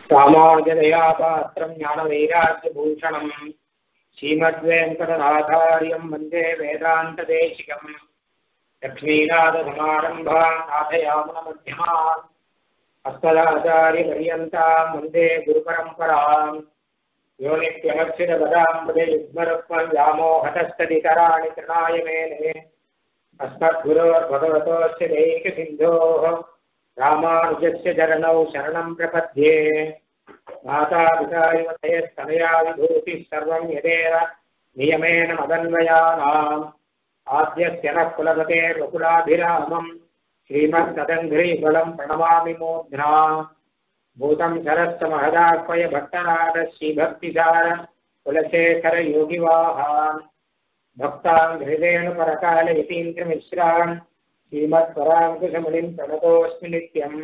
ராமானுஜதயாபாத்திரம் ஞானவைராஜ்யபூஷணம் ஸ்ரீமத்வேங்கடநாதாரியம் வந்தே வேதாந்ததேசிகம் லக்ஷ்மீநாதசமாரம்பாம் நாथयामुनमध्यमाम् अस्मदाचार्यपर्यन्ताम् वन्दे गुरुपरम्पराम् यो नित्यमक्षिरपदाम्बुजे युग्मरुक्मम् व्यामोहतस्तदितराणि तृणाय मेने अस्मद्गुरोर्भगवतोऽस्य दैकसिन्धोः रामानुजस्य चरणौ शरणं प्रपद्ये मातापिता युवतयस्तनया विभूतिः सर्वं यदेव नियमेन मदन्वयानाम् आद्यस्य नः कुलपतेर्वकुलाभिरामम् श्रीमत्तदङ्घ्रीफलं प्रणमामि मूर्ध्ना भूतं शरश्च महदाह्वय भक्तनाथ श्रीभक्तिसार कुलशेखरयोगिवाहान् भक्तान् हृदयेणुपरकाल यतीन्द्रमिश्रान् श्रीमत्पराङ्कुशमुनिं प्रणतोऽस्मि नित्यम्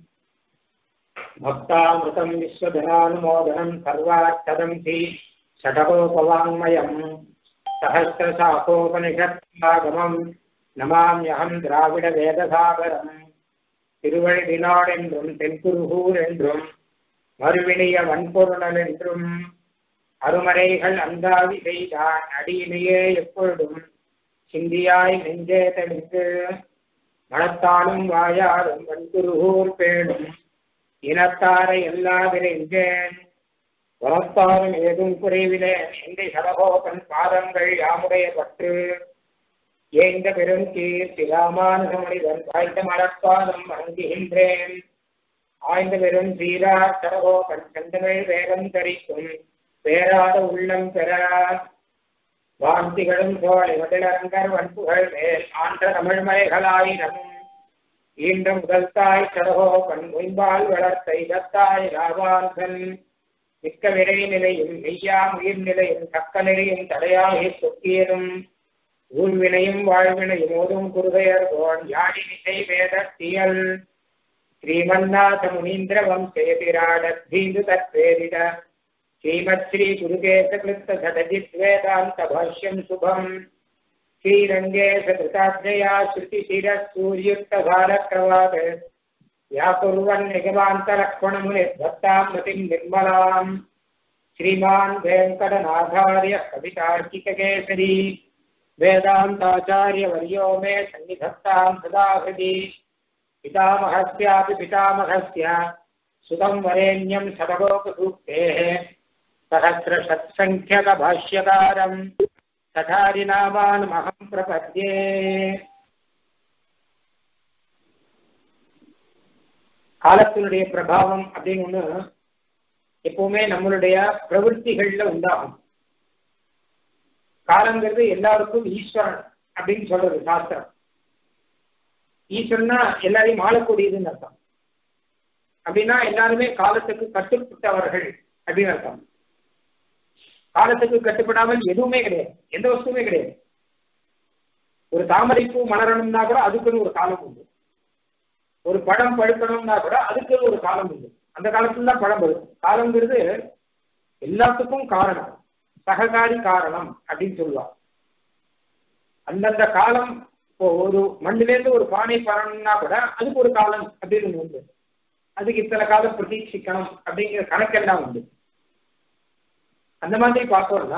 भक्तामृतं विश्वधनानुमोदनं सर्वार्थदंसि षडकोपवाङ्मयम् सहस्रशाखोपनिषत्सागमम् நமாம்யகம் திராவிட வேதசாகரம் திருவழிதினாள் என்றும் தென்குருகூர் என்றும் மறுவினிய வன்பொருணல் என்றும் அருமறைகள் அந்தாதி செய்தான் அடியிலேயே எப்பொழுதும் சிந்தியாய் நெஞ்சே தனித்து மனத்தாலும் வாயாலும் வன்குருகூர் பேணும் இனத்தாரை எல்லாதிரைஞ்சேன் வளர்த்தாலும் ஏதும் குறைவிலேன் எந்த சடகோபன் பாதங்கள் யாமுடைய பற்று ஏந்த பெரும் கீர்த்தி ராமானுகமனிதன் வாய்ந்த மரப்பாதம் வணங்குகின்றேன் ஆய்ந்த பெரும் சீரா சடகோபன் செந்தமிழ் வேகம் தரிக்கும் பேராத உள்ளம் பெற வாந்திகளும் சோழை மதிலரங்கர் வன்புகள் மேல் ஆன்ற தமிழ்மலைகளாயிரம் ஈன்ற முதல் தாய் சடகோபன் முன்பால் வளர்த்த இதத்தாய் ராவான்கன் மிக்க விரை நிலையும் மெய்யா உயிர் நிலையும் தக்க நிலையும் தடையாகி சொக்கியதும் ஊழ்வினையும் வாழ்வினையும் ஓதும் குருகையர் கோன் யாழி விசை வேதத்தியல் ஸ்ரீமன்னாத முனீந்திர வம்சேதிராடத்தீந்து தத்வேதித ஸ்ரீமத் ஸ்ரீ குருகேச கிருத்த சடஜித் வேதாந்த பாஷ்யம் சுபம் ஸ்ரீரங்கேச கிருதாத்மயா ஸ்ருதி சிர சூரியுக்த பாலக்கிரவாத் व्याकुर्वन् निगमान्तलक्ष्मणमुनिर्भक्तां मतिं निर्मलाम् श्रीमान् वेङ्कटनाथार्य कवितार्किककेसरी वेदान्ताचार्यवर्यो मे सन्निधत्तां सदा हृदि पितामहस्यापि पितामहस्य सुतं वरेण्यं सदगोपसूक्तेः सहस्रषत्सङ्ख्यकभाष्यकारम् सठारिनामानमहं प्रपद्ये காலத்தினுடைய பிரபாவம் அப்படின்னு ஒண்ணு எப்பவுமே நம்மளுடைய பிரவൃத்திகள்ல உண்டாகும் காலங்கிறது எல்லாருக்கும் ஈஸ்வரன் அப்படின்னு சொல்றது சாஸ்திரம் ஈஸ்வரனா எல்லாரையும் ஆளக்கூடியதுன்னு அர்த்தம் அப்படின்னா எல்லாருமே காலத்துக்கு கட்டுப்பட்டவர்கள் அப்படின்னு அர்த்தம் காலத்துக்கு கட்டுப்படாமல் எதுவுமே கிடையாது எந்த வஸ்துவுமே கிடையாது ஒரு தாமரைப்பூ மலரணும்னா கூட அதுக்குன்னு ஒரு காலம் உண்டு ஒரு பழம் பழுக்கணும்னா கூட அதுக்குன்னு ஒரு காலம் உண்டு அந்த காலத்துல தான் பழம் பழுக்கும் காலங்கிறது எல்லாத்துக்கும் காரணம் சககாரி காரணம் அப்படின்னு சொல்லுவாங்க அந்தந்த காலம் இப்போ ஒரு மண்ணிலேருந்து ஒரு பானை பறணும்னா கூட அதுக்கு ஒரு காலம் அப்படின்னு உண்டு அதுக்கு இத்தனை காலம் பிரதீட்சிக்கணும் அப்படிங்கிற கணக்கெல்லாம் உண்டு அந்த மாதிரி பார்த்தோம்னா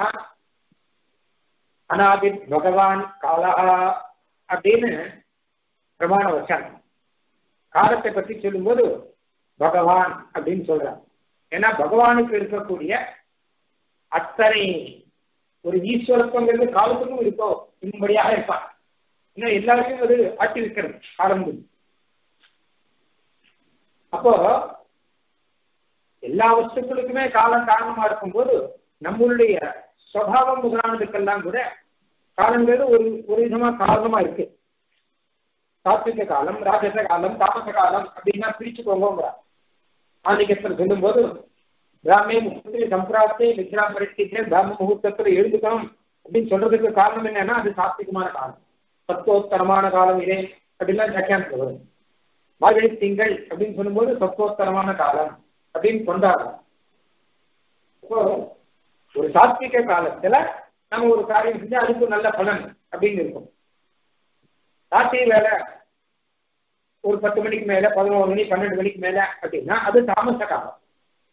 அனாதி பகவான் காலஹா அப்படின்னு பிரமாண வச்சாங்க காலத்தை பற்றி சொல்லும்போது பகவான் அப்படின்னு சொல்றாங்க ஏன்னா பகவானுக்கு இருக்கக்கூடிய அத்தனை ஒரு ஈஸ்வரத்துவங்கிறது காலத்துக்கும் இருக்கோ இன்னும்படியாக இருப்பான் இன்னும் எல்லாருக்கும் அது ஆட்டி வைக்கிறது காலம் அப்போ எல்லா வஸ்துக்களுக்குமே காலம் காரணமா இருக்கும்போது நம்மளுடைய சுவாவம் முதலானதுக்கெல்லாம் கூட காலங்கிறது ஒரு ஒரு விதமா காரணமா இருக்கு சாத்விக காலம் ராஜச காலம் தாமச காலம் அப்படின்னா பிரிச்சுக்கோங்க ஆன்மீகத்தில் சொல்லும் போது பிராமே முகூர்த்தத்தில் சம்பிராப்தே விக்ராம் பரிஸ்தித்தே பிராம முகூர்த்தத்தில் எழுதுக்கணும் அப்படின்னு சொல்றதுக்கு காரணம் என்னன்னா அது சாத்விகமான காலம் சத்தோத்தரமான காலம் இதே அப்படின்லாம் வியாக்கியானத்தில் வரும் மார்கழி திங்கள் அப்படின்னு சொல்லும்போது சத்தோத்தரமான காலம் அப்படின்னு கொண்டாடுறோம் இப்போ ஒரு சாத்விக காலத்துல நம்ம ஒரு காரியம் செஞ்சா அதுக்கு நல்ல பலன் அப்படின்னு இருக்கும் ராத்திரி வேலை ஒரு பத்து மணிக்கு மேல பதினோரு மணி பன்னெண்டு மணிக்கு மேல அப்படின்னா அது தாமச காலம்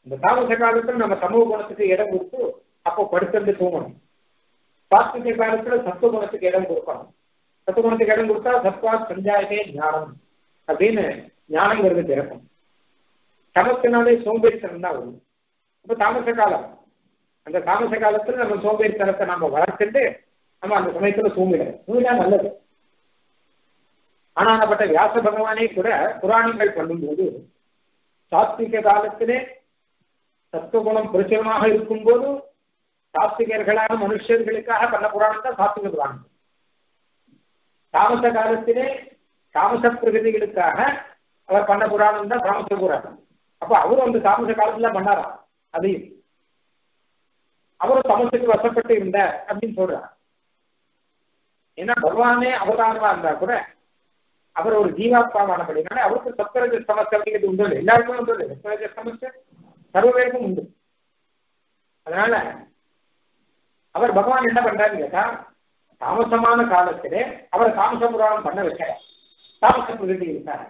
இந்த தாமச காலத்துல நம்ம சமூக குணத்துக்கு இடம் கொடுத்து அப்போ படுத்துட்டு தூங்கணும் சாத்விக காலத்துல சத்துவ குணத்துக்கு இடம் கொடுக்கணும் சத்துவ குணத்துக்கு இடம் கொடுத்தா சத்வா சஞ்சாயத்தே ஞானம் அப்படின்னு ஞானங்கிறது பிறக்கும் தமத்தினாலே சோம்பேறித்தனம் தான் வரும் இப்ப தாமச காலம் அந்த தாமச காலத்துல நம்ம சோம்பேறித்தனத்தை நம்ம வளர்த்துட்டு நம்ம அந்த சமயத்துல தூங்கிடணும் தூங்கினா நல்லது ஆனாப்பட்ட வியாச பகவானே கூட புராணங்கள் பண்ணும்போது சாத்விக காலத்திலே சத்துவகுணம் பிரச்சுரமாக இருக்கும்போது சாத்விகர்களான மனுஷர்களுக்காக பண்ண புராணம் தான் சாத்விக புராணம் தாமச காலத்திலே தாமச பிரகதிகளுக்காக அவர் பண்ண புராணம் தான் தாமச புராணம் அப்ப அவரும் அந்த தாமச காலத்துல பண்ணாராம் அதையும் அவரும் தமசுக்கு வசப்பட்டு இருந்த அப்படின்னு சொல்றார் ஏன்னா பகவானே அவதாரமா இருந்தா கூட அவர் ஒரு ஜீவாத்மாவானபடினால அவருக்கு சத்வரஜ சமஸ்தை அப்படிங்கிறது உண்டு இல்லை எல்லாருக்கும் உண்டு இல்லை சத்வரஜ சமஸ்தை சர்வ பேருக்கும் உண்டு அதனால அவர் பகவான் என்ன பண்றாருன்னு கேட்டா தாமசமான காலத்திலே அவர் தாமச புராணம் பண்ண வைக்கிறார் தாமச பிரகிருதி இருக்கார்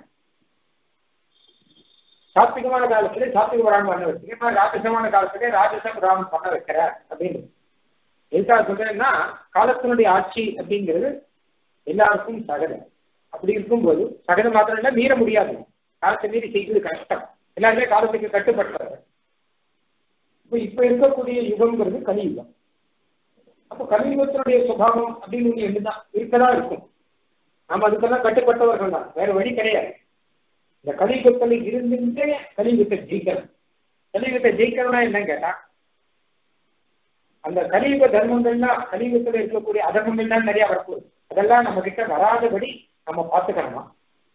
சாத்விகமான காலத்திலே சாத்விக புராணம் பண்ண வச்சிருக்கேன் ராஜசமான காலத்திலே ராஜச புராணம் பண்ண வைக்கிறார் அப்படின்னு எதுக்காக சொல்றேன்னா காலத்தினுடைய ஆட்சி அப்படிங்கிறது எல்லாருக்கும் சகலம் அப்படி இருக்கும்போது சகலம் மாத்திரம் இல்லை மீற முடியாது காலத்தை மீறி செய்வது கஷ்டம் எல்லாருமே காலத்துக்கு கட்டுப்பட்டவர் இப்போ இப்ப இருக்கக்கூடிய யுகம்ங்கிறது கலியுகம் அப்போ கலியுகத்தினுடைய சுபாவம் அப்படின்னு ஒண்ணு என்னதான் இருக்கதான் இருக்கும் நாம அதுக்கெல்லாம் கட்டுப்பட்டவர்கள் தான் வேற வழி கிடையாது இந்த கலியுகத்தில் இருந்துட்டே கலியுகத்தை ஜெயிக்கணும் கலியுகத்தை ஜெயிக்கணும்னா என்னன்னு கேட்டா அந்த கலியுக தர்மங்கள்லாம் கலியுகத்தில் இருக்கக்கூடிய அதர்மங்கள்லாம் நிறைய வரப்போகுது அதெல்லாம் நம்ம கிட்ட வராதபடி நம்ம பார்த்துக்கணுமா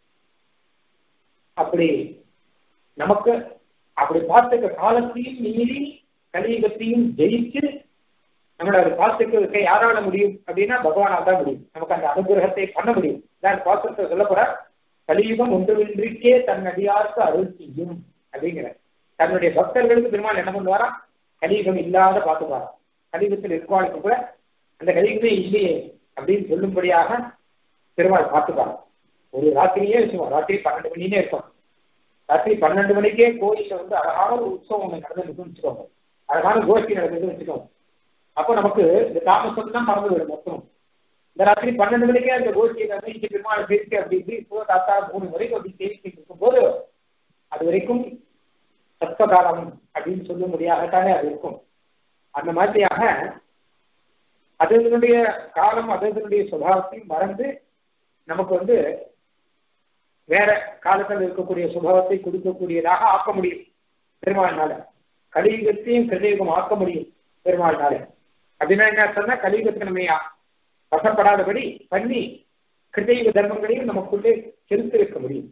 அப்படி நமக்கு அப்படி பார்த்துக்க காலத்தையும் மீறி கலியுகத்தையும் ஜெயிச்சு நம்மளை அதை பார்த்துக்க யாரால முடியும் அப்படின்னா பகவானால் தான் முடியும் நமக்கு அந்த அனுகிரகத்தை பண்ண முடியும் நான் பாசத்தை சொல்லப்போற கலியுகம் ஒன்றுமின்றிக்கே தன் அடியாருக்கு அருள் செய்யும் அப்படிங்கிற தன்னுடைய பக்தர்களுக்கு பெருமாள் என்ன பண்ணுவாரா கலியுகம் இல்லாத பார்த்துப்பாரா கலியுகத்தில் இருக்கவாளுக்கு கூட அந்த கலியுகமே இல்லையே அப்படின்னு சொல்லும்படியாக பெருமாள் பார்த்துப்பாங்க ஒரு ராத்திரியே வச்சுக்கோம் ராத்திரி பன்னெண்டு மணினே இருக்கும் ராத்திரி பன்னெண்டு மணிக்கே கோயில்ல வந்து அழகான ஒரு உற்சவம் ஒன்று நடந்துருக்குன்னு வச்சுக்கோங்க அழகான கோஷ்டி நடந்ததுன்னு வச்சுக்கோங்க அப்போ நமக்கு இந்த தாமசம் தான் மறந்து விடும் மொத்தம் இந்த ராத்திரி பன்னெண்டு மணிக்கே அந்த கோஷ்டியை வந்து பெருமாள் பேசி அப்படி இப்படி இப்போ தாத்தா மூணு வரைக்கும் அப்படி பேசிட்டு இருக்கும்போது அது வரைக்கும் சத்வகாலம் அப்படின்னு சொல்ல முடியாகத்தானே அது இருக்கும் அந்த மாதிரியாக அதனுடைய காலம் அதனுடைய சுபாவத்தை மறந்து நமக்கு வந்து வேற காலத்தில் இருக்கக்கூடிய சுபாவத்தை கொடுக்கக்கூடியதாக ஆக்க முடியும் பெருமாள்னால கலியுகத்தையும் கிருதயுகம் ஆக்க முடியும் பெருமாள்னால அப்படின்னா என்ன சொன்னா கலியுகத்துக்கு நம்ம வசப்படாதபடி பண்ணி கிருதயுக தர்மங்களையும் நமக்குள்ளே செலுத்தி வைக்க முடியும்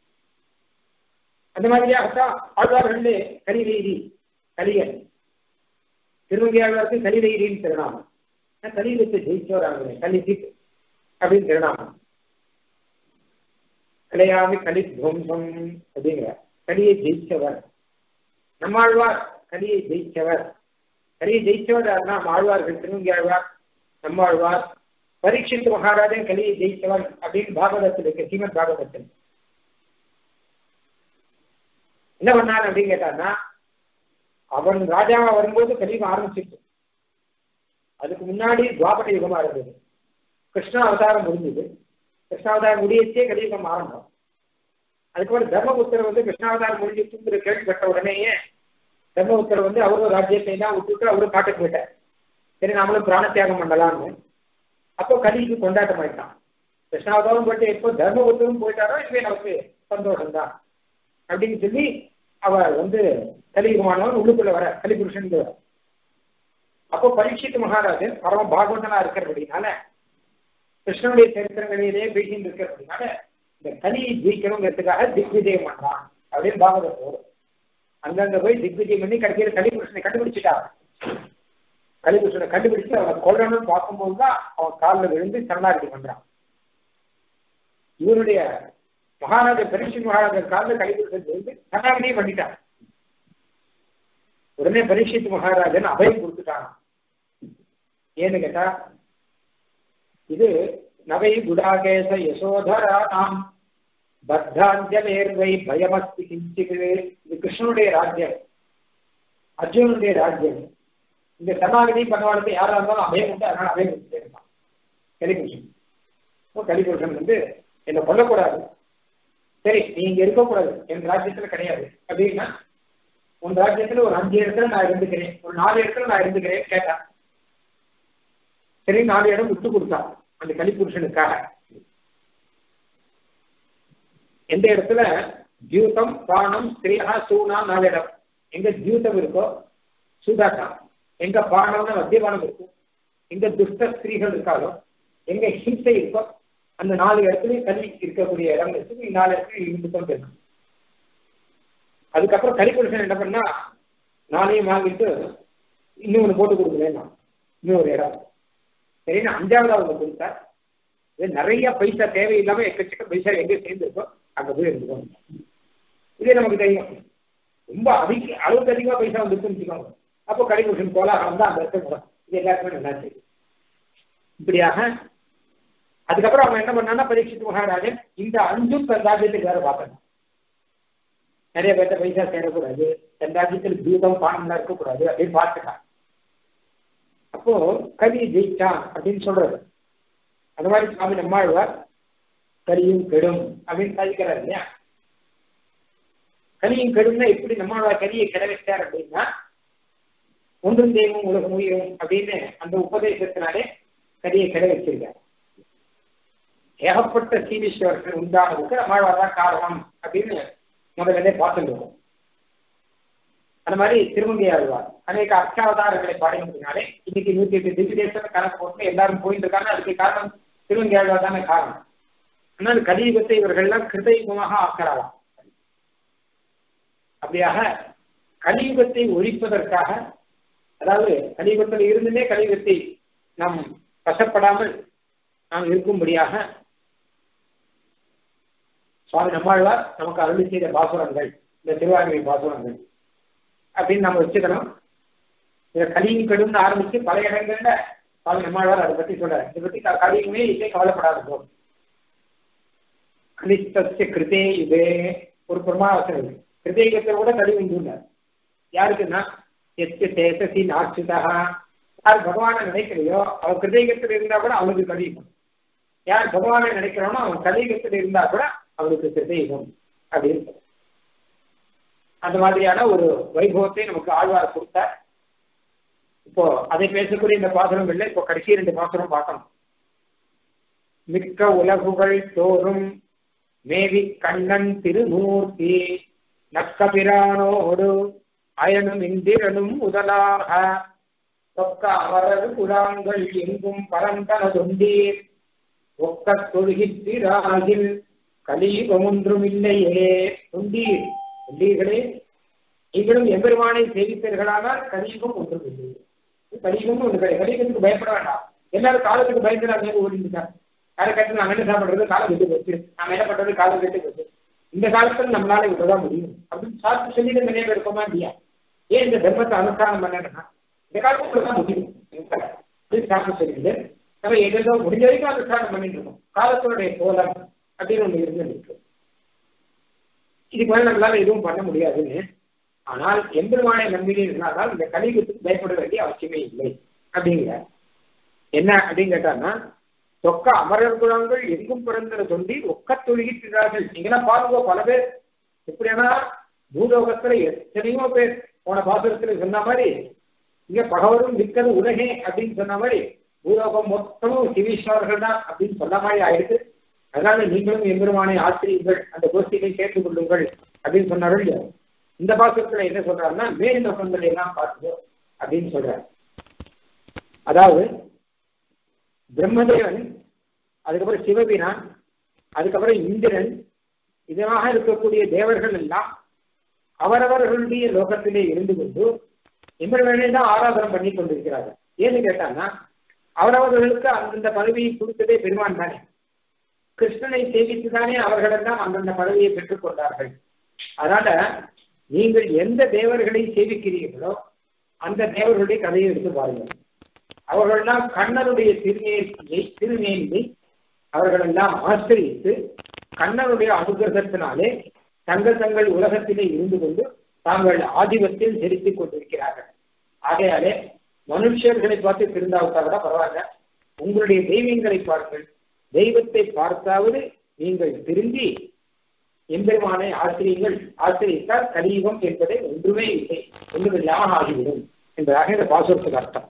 அந்த மாதிரியாகத்தான் ஆழ்வார்களே கலிவேதி கலியன் திருவங்கியாழ்வாருக்கு கலிவேதின்னு திருநாமம் கலியுகத்தை ஜெயிச்சவராங்க கலிஜித் அப்படின்னு திருநாமம் கலையாமி கலி துவம்சம் அப்படிங்கிற கலியை ஜெயிச்சவர் நம்மாழ்வார் கலியை ஜெயிச்சவர் கலியை ஜெயிச்சவர் யாருன்னா ஆழ்வார்கள் திருவங்கி ஆழ்வார் நம்மாழ்வார் பரீட்சித்து மகாராஜன் கலியை ஜெயிச்சவன் அப்படின்னு பாகவதத்தில் இருக்கு ஸ்ரீமத் பாகவதத்தில் என்ன பண்ணான் அப்படின்னு கேட்டான்னா அவன் ராஜாவா வரும்போது கலியுகம் ஆரம்பிச்சிட்டு அதுக்கு முன்னாடி துவாபர யுகமா இருந்தது கிருஷ்ண அவதாரம் முடிஞ்சது கிருஷ்ணாவதாரம் முடியச்சே கலியுகம் ஆரம்பம் அதுக்கப்புறம் தர்மபுத்திரர் வந்து கிருஷ்ணாவதாரம் முடிஞ்சிட்டுங்கிற கேள்விப்பட்ட உடனேயே தர்மபுத்திரர் வந்து அவரும் ராஜ்யத்தை தான் விட்டுட்டு அவரும் காட்டுக்கு போயிட்டார் சரி நாமளும் பிராண தியாகம் பண்ணலாம்னு அப்போ கலிக்கு கொண்டாட்டம் ஆயிட்டான் கிருஷ்ணாவதாரம் போயிட்டு எப்போ தர்மபுத்திரம் போயிட்டாரோ இதுவே நமக்கு சந்தோஷம் தான் அப்படின்னு சொல்லி அவர் வந்து கலியுகமானவன் உள்ளுக்குள்ள வர கலிபுருஷன் வர அப்போ பரீட்சித்து மகாராஜன் பரம பாகவதனா இருக்கிறபடினால கிருஷ்ணனுடைய சரித்திரங்களிலேயே பேசிட்டு இருக்கிறபடினால இந்த கலியை ஜெயிக்கணுங்கிறதுக்காக திக்விஜயம் பண்றான் அப்படின்னு பாகவதம் வரும் அங்கங்க போய் திக்விஜயம் பண்ணி கடைசியில் கலிபுருஷனை கண்டுபிடிச்சிட்டான் கலிபுருஷனை கண்டுபிடிச்சு அவனை கொல்லணும்னு பார்க்கும்போது தான் அவன் காலில் விழுந்து சரணாகதி பண்றான் இவனுடைய மகாராஜா பரீட்சித் மகாராஜர் காலில் கலிபுருஷன் விழுந்து சரணாகதியே பண்ணிட்டான் உடனே பரீட்சித் மகாராஜன் அபயம் கொடுத்துட்டான் ஏன்னு கேட்டா இது நவை குடாகேச யசோதரா நாம் பத்தாஞ்சலேர்வை பயமஸ்தி கிஞ்சிது இது கிருஷ்ணனுடைய ராஜ்யம் அர்ஜுனனுடைய ராஜ்யம் இந்த சரணாகதி பண்ணவாளுக்கு யாரா இருந்தாலும் அபயம் உண்டு அதனால அபயம் கொடுத்துட்டே இருப்பான் கலிபுருஷன் கலிபுருஷன் வந்து என்னை கொல்லக்கூடாது சரி நீ இங்க இருக்கக்கூடாது என் ராஜ்யத்துல கிடையாது அப்படின்னா உன் ராஜ்யத்துல ஒரு அஞ்சு இடத்துல நான் இருந்துக்கிறேன் ஒரு நாலு இடத்துல நான் இருந்துக்கிறேன் கேட்டான் சரி நாலு இடம் விட்டு கொடுத்தான் அந்த கலிபுருஷனுக்காக எந்த இடத்துல ஜூதம் பானம் ஸ்ரீஹா சூனா நாலு இடம் எங்க ஜூதம் இருக்கோ சூதாட்டா எங்க பானம்னா மத்தியபானம் இருக்கும் எங்க துஷ்ட ஸ்திரீகள் இருக்காலோ எங்க ஹிம்சை இருக்கோ அந்த நாலு இடத்துலயும் கல்வி இருக்கக்கூடிய இடம் இருக்கு நாலு இடத்துல இருந்து கொண்டு இருக்கும் அதுக்கப்புறம் கலிபுருஷன் என்ன பண்ணா நாளையும் வாங்கிட்டு இன்னொன்று போட்டு கொடுக்குறேன் இன்னொரு இடம் சரின்னு அஞ்சாவது அவங்க கொடுத்தார் இது நிறைய பைசா தேவையில்லாம எக்கச்சக்க பைசா எங்க சேர்ந்துருக்கோ அங்க போய் இருந்துக்கோங்க இதே நமக்கு தெரியும் ரொம்ப அதிக அளவுக்கு அதிகமா பைசா வந்துருக்குன்னு வச்சுக்கோங்க அப்போ கலிபுருஷன் கோலாக தான் அந்த இடத்துல வரும் இது எல்லாருக்குமே நல்லா தெரியும் இப்படியாக அதுக்கப்புறம் அவன் என்ன பண்ணான்னா பரீட்சித் மகாராஜன் இந்த அஞ்சும் தன் ராஜ்யத்துக்கு வேற பார்க்கணும் நிறைய பேர்த்த பைசா சேரக்கூடாது தன் ராஜ்யத்தில் தூதம் பானம்லாம் இருக்கக்கூடாது அப்படின்னு பார்த்துட்டான் அப்போ கலி ஜெயிச்சான் அப்படின்னு சொல்றது அந்த மாதிரி சுவாமி நம்மாழ்வார் கலியும் கெடும் அப்படின்னு சாதிக்கிறார் இல்லையா கலியும் கெடும்னா எப்படி நம்மாழ்வார் கலியை கெட வச்சார் அப்படின்னா ஒன்றும் தெய்வம் உலகம் உயிரும் அப்படின்னு அந்த உபதேசத்தினாலே கலியை கெட வச்சிருக்கார் ஏகப்பட்ட சீனீஸ்வரர்கள் உண்டானதுக்கு நம்மாழ்வார் தான் காரணம் அப்படின்னு முதல்ல பார்த்துருக்கோம் அந்த மாதிரி திருமங்கை ஆழ்வார் அநேக அர்ச்சாவதாரங்களை பாடினதுனாலே இன்னைக்கு நூத்தி எட்டு திவ்ய தேசம் கணக்கு போட்டு எல்லாரும் போயிட்டு இருக்காங்க அதுக்கு காரணம் திருமங்கை ஆழ்வார் தானே காரணம் ஆனால் கலியுகத்தை இவர்கள்லாம் கிருதயுகமாக ஆக்கிறாராம் அப்படியாக கலியுகத்தை ஒழிப்பதற்காக அதாவது கலியுகத்தில் இருந்துமே கலியுகத்தை நாம் வசப்படாமல் நாம் இருக்கும்படியாக சுவாமி நம்மாழ்வார் நமக்கு அருளி செய்த பாசுரங்கள் இந்த திருவாரூரை பாசுரங்கள் அப்படின்னு நம்ம வச்சுக்கணும் இதை கலியும் கெடும்னு ஆரம்பிச்சு பல இடங்கள்ல சுவாமி நம்மாழ்வார் அதை பத்தி சொல்றாரு இதை பத்தி கலியுமே இதே கவலைப்படாத போதும் கலித்தசிய கிருதே இதே ஒரு பிரமாவசனம் இருக்கு கிருதேகத்தை கூட கலி உண்டுனார் யாருக்குன்னா எத்து சேசசி நாச்சுதா யார் பகவானை நினைக்கலையோ அவன் கிருதேகத்தில் இருந்தா கூட அவனுக்கு கலியுகம் யார் பகவானை நினைக்கிறானோ அவன் கலியுகத்தில் இருந்தா கூட அவனுக்கு கிருதயுகம் அப்படின்னு அந்த மாதிரியான ஒரு வைபவத்தை நமக்கு ஆழ்வார் கொடுத்தார் இப்போ அதை பேசக்கூடிய இந்த பாசனம் இல்லை இப்போ கடைசி ரெண்டு பாசனம் பார்க்கணும் மிக்க உலகுகள் தோறும் மேவி கண்ணன் திருமூர்த்தி நக்கபிரானோடு அயனும் இந்திரனும் முதலாக தொக்க அவரது குழாங்கள் எங்கும் பரந்தனதுண்டீர் ஒக்க தொழுகித்திராகில் கலியுகம் ஒன்றும் இல்லையே தொண்டீர் தொண்டீர்களே நீங்களும் எம்பெருமானை சேவித்தீர்களானால் கலியுகம் ஒன்றும் இல்லை கலியுகம் ஒன்று கிடையாது கலியுகத்துக்கு பயப்பட வேண்டாம் எல்லாரும் காலத்துக்கு பயந்துடாங்க ஓடிட்டுருக்காங்க யாரை கட்டு நாம என்ன சாப்பிடுறது காலம் கெட்டு போச்சு நாம என்ன பண்றது காலம் கெட்டு போச்சு இந்த காலத்துல நம்மளால விட்டுதான் முடியும் அப்படின்னு சாப்பிட்டு சொல்லிட்டு நிறைய பேர் இருக்கோமா இல்லையா ஏன் இந்த தர்மத்தை அனுஷ்டானம் பண்ணனா இந்த காலத்துக்குள்ள தான் முடியும் அப்படின்னு சாப்பிட்டு சொல்லிட்டு நம்ம ஏதோ முடிஞ்ச வரைக்கும் அனுஷ்டானம் பண்ணிட்டு இருக்கோம் காலத்தினுடைய கோலம் அப்படின்னு ஒண்ணு இருக்கு இதுக்கு மேல நம்மளால எதுவும் பண்ண முடியாதுன்னு ஆனால் எம்பெருமானை நம்பினீர்களால் இந்த கலியுகத்துக்கு பயப்பட வேண்டிய அவசியமே இல்லை அப்படிங்கிற என்ன அப்படின்னு கேட்டான்னா தொக்க அமரர் குலங்கள் எங்கும் பிறந்த தொண்டி ஒக்க தொழுகின்றார்கள் நீங்களாம் பாருங்க பல பேர் எப்படியானா பூலோகத்துல எத்தனையோ பேர் போன பாசுரத்துல சொன்ன மாதிரி இங்க பகவரும் மிக்கது உலகே அப்படின்னு சொன்ன மாதிரி பூலோகம் மொத்தமும் சிவீஸ்வரர்கள் தான் அப்படின்னு சொன்ன மாதிரி ஆயிடுச்சு அதனால நீங்களும் எம்பெருமானை ஆசிரியுங்கள் அந்த கோஷ்டிகளை சேர்த்துக் கொள்ளுங்கள் அப்படின்னு சொன்னார்கள் இல்லையா இந்த பாசுரத்துல என்ன சொல்றாருன்னா மேல் நோக்கங்களை எல்லாம் பார்த்துக்கோ அப்படின்னு சொல்றாரு அதாவது பிரம்மதேவன் அதுக்கப்புறம் சிவபிரான் அதுக்கப்புறம் இந்திரன் இதனாக இருக்கக்கூடிய தேவர்கள் எல்லாம் அவரவர்களுடைய லோகத்திலே இருந்து கொண்டு இவர்களை தான் ஆராதனம் பண்ணி கொண்டிருக்கிறார்கள் ஏன்னு கேட்டாங்கன்னா அவரவர்களுக்கு அந்தந்த பதவியை கொடுத்ததே பெருமான் தானே கிருஷ்ணனை சேவித்து தானே அவர்களெல்லாம் அந்தந்த பதவியை பெற்றுக் கொண்டார்கள் அதனால நீங்கள் எந்த தேவர்களை சேவிக்கிறீர்களோ அந்த தேவர்களுடைய கதையை எடுத்து பாருங்கள் அவர்களெல்லாம் கண்ணனுடைய திருநேரியை திருநேரியை அவர்கள் எல்லாம் ஆசிரியத்து கண்ணனுடைய அனுகிரகத்தினாலே தங்கள் தங்கள் உலகத்திலே இருந்து கொண்டு தாங்கள் ஆதிபத்தில் செலுத்திக் கொண்டிருக்கிறார்கள் ஆகையாலே மனுஷர்களை பார்த்து திருந்தாவிட்டா கூட பரவாயில்ல உங்களுடைய தெய்வங்களை பாருங்கள் தெய்வத்தை பார்த்தாவது நீங்கள் திரும்பி எம்பெருமானை ஆசிரியங்கள் ஆசிரியத்தால் கலியுகம் என்பதை ஒன்றுமே இல்லை ஒன்றுமில்லாமல் ஆகிவிடும் என்பதாக இந்த பாசுரத்துக்கு அர்த்தம்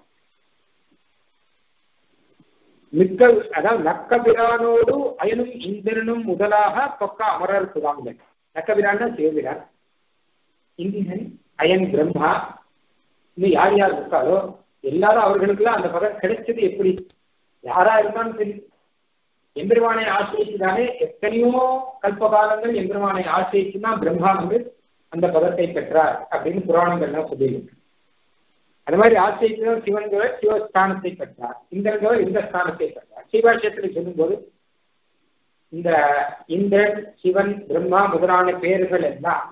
மிக்க அதாவது நக்கபிரானோடு அயனும் இந்திரனும் முதலாக பக்க அமரர் புதாங்கள் நக்கபிரான்னா சிவபிரான் இந்திரன் அயன் பிரம்மா இன்னும் யார் யார் இருக்காரோ எல்லாரும் அவர்களுக்கெல்லாம் அந்த பதம் கிடைச்சது எப்படி யாரா இருந்தாலும் சரி எம்பெருமானை ஆசிரியத்துதானே எத்தனையோ கல்பகாலங்கள் எம்பெருமானை ஆசிரியத்துதான் பிரம்மா வந்து அந்த பதத்தை பெற்றார் அப்படின்னு புராணங்கள்லாம் சொல்லியிருக்கு அது மாதிரி ஆசிரியத்துதான் சிவன்கவர் சிவஸ்தானத்தை பெற்றார் இந்திரங்கவர் இந்த ஸ்தானத்தை பெற்றார் சிவாட்சியத்தில் சொல்லும்போது இந்த இந்திரன் சிவன் பிரம்மா முதலான பெயர்கள் எல்லாம்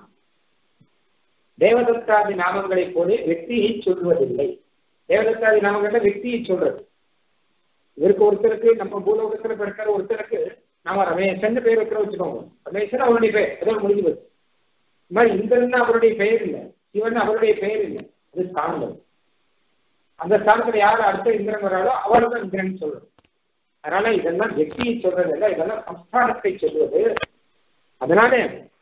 தேவதத்தாதி நாமங்களை போல வெற்றியை சொல்வதில்லை தேவதத்தாதி நாமங்கள்ல வெற்றியை சொல்றது இவருக்கு ஒருத்தருக்கு நம்ம பூலோகத்துல பிறக்கிற ஒருத்தருக்கு நாம ரமேசன் பேர் வைக்கிற வச்சுக்கோங்க ரமேசன் அவருடைய பெயர் ஏதோ முடிஞ்சு போச்சு இந்த மாதிரி இந்திரன் அவருடைய பெயர் இல்லை சிவன் அவருடைய பெயர் இல்லை அது ஸ்தானம் அந்த ஸ்தானத்துல யார் அடுத்த இந்திரன் வராளோ அவள் தான் இந்திரன் சொல்றது அதனால இதெல்லாம் வெற்றியை சொல்றது இல்லை இதெல்லாம் சம்ஸ்தானத்தை சொல்வது அதனால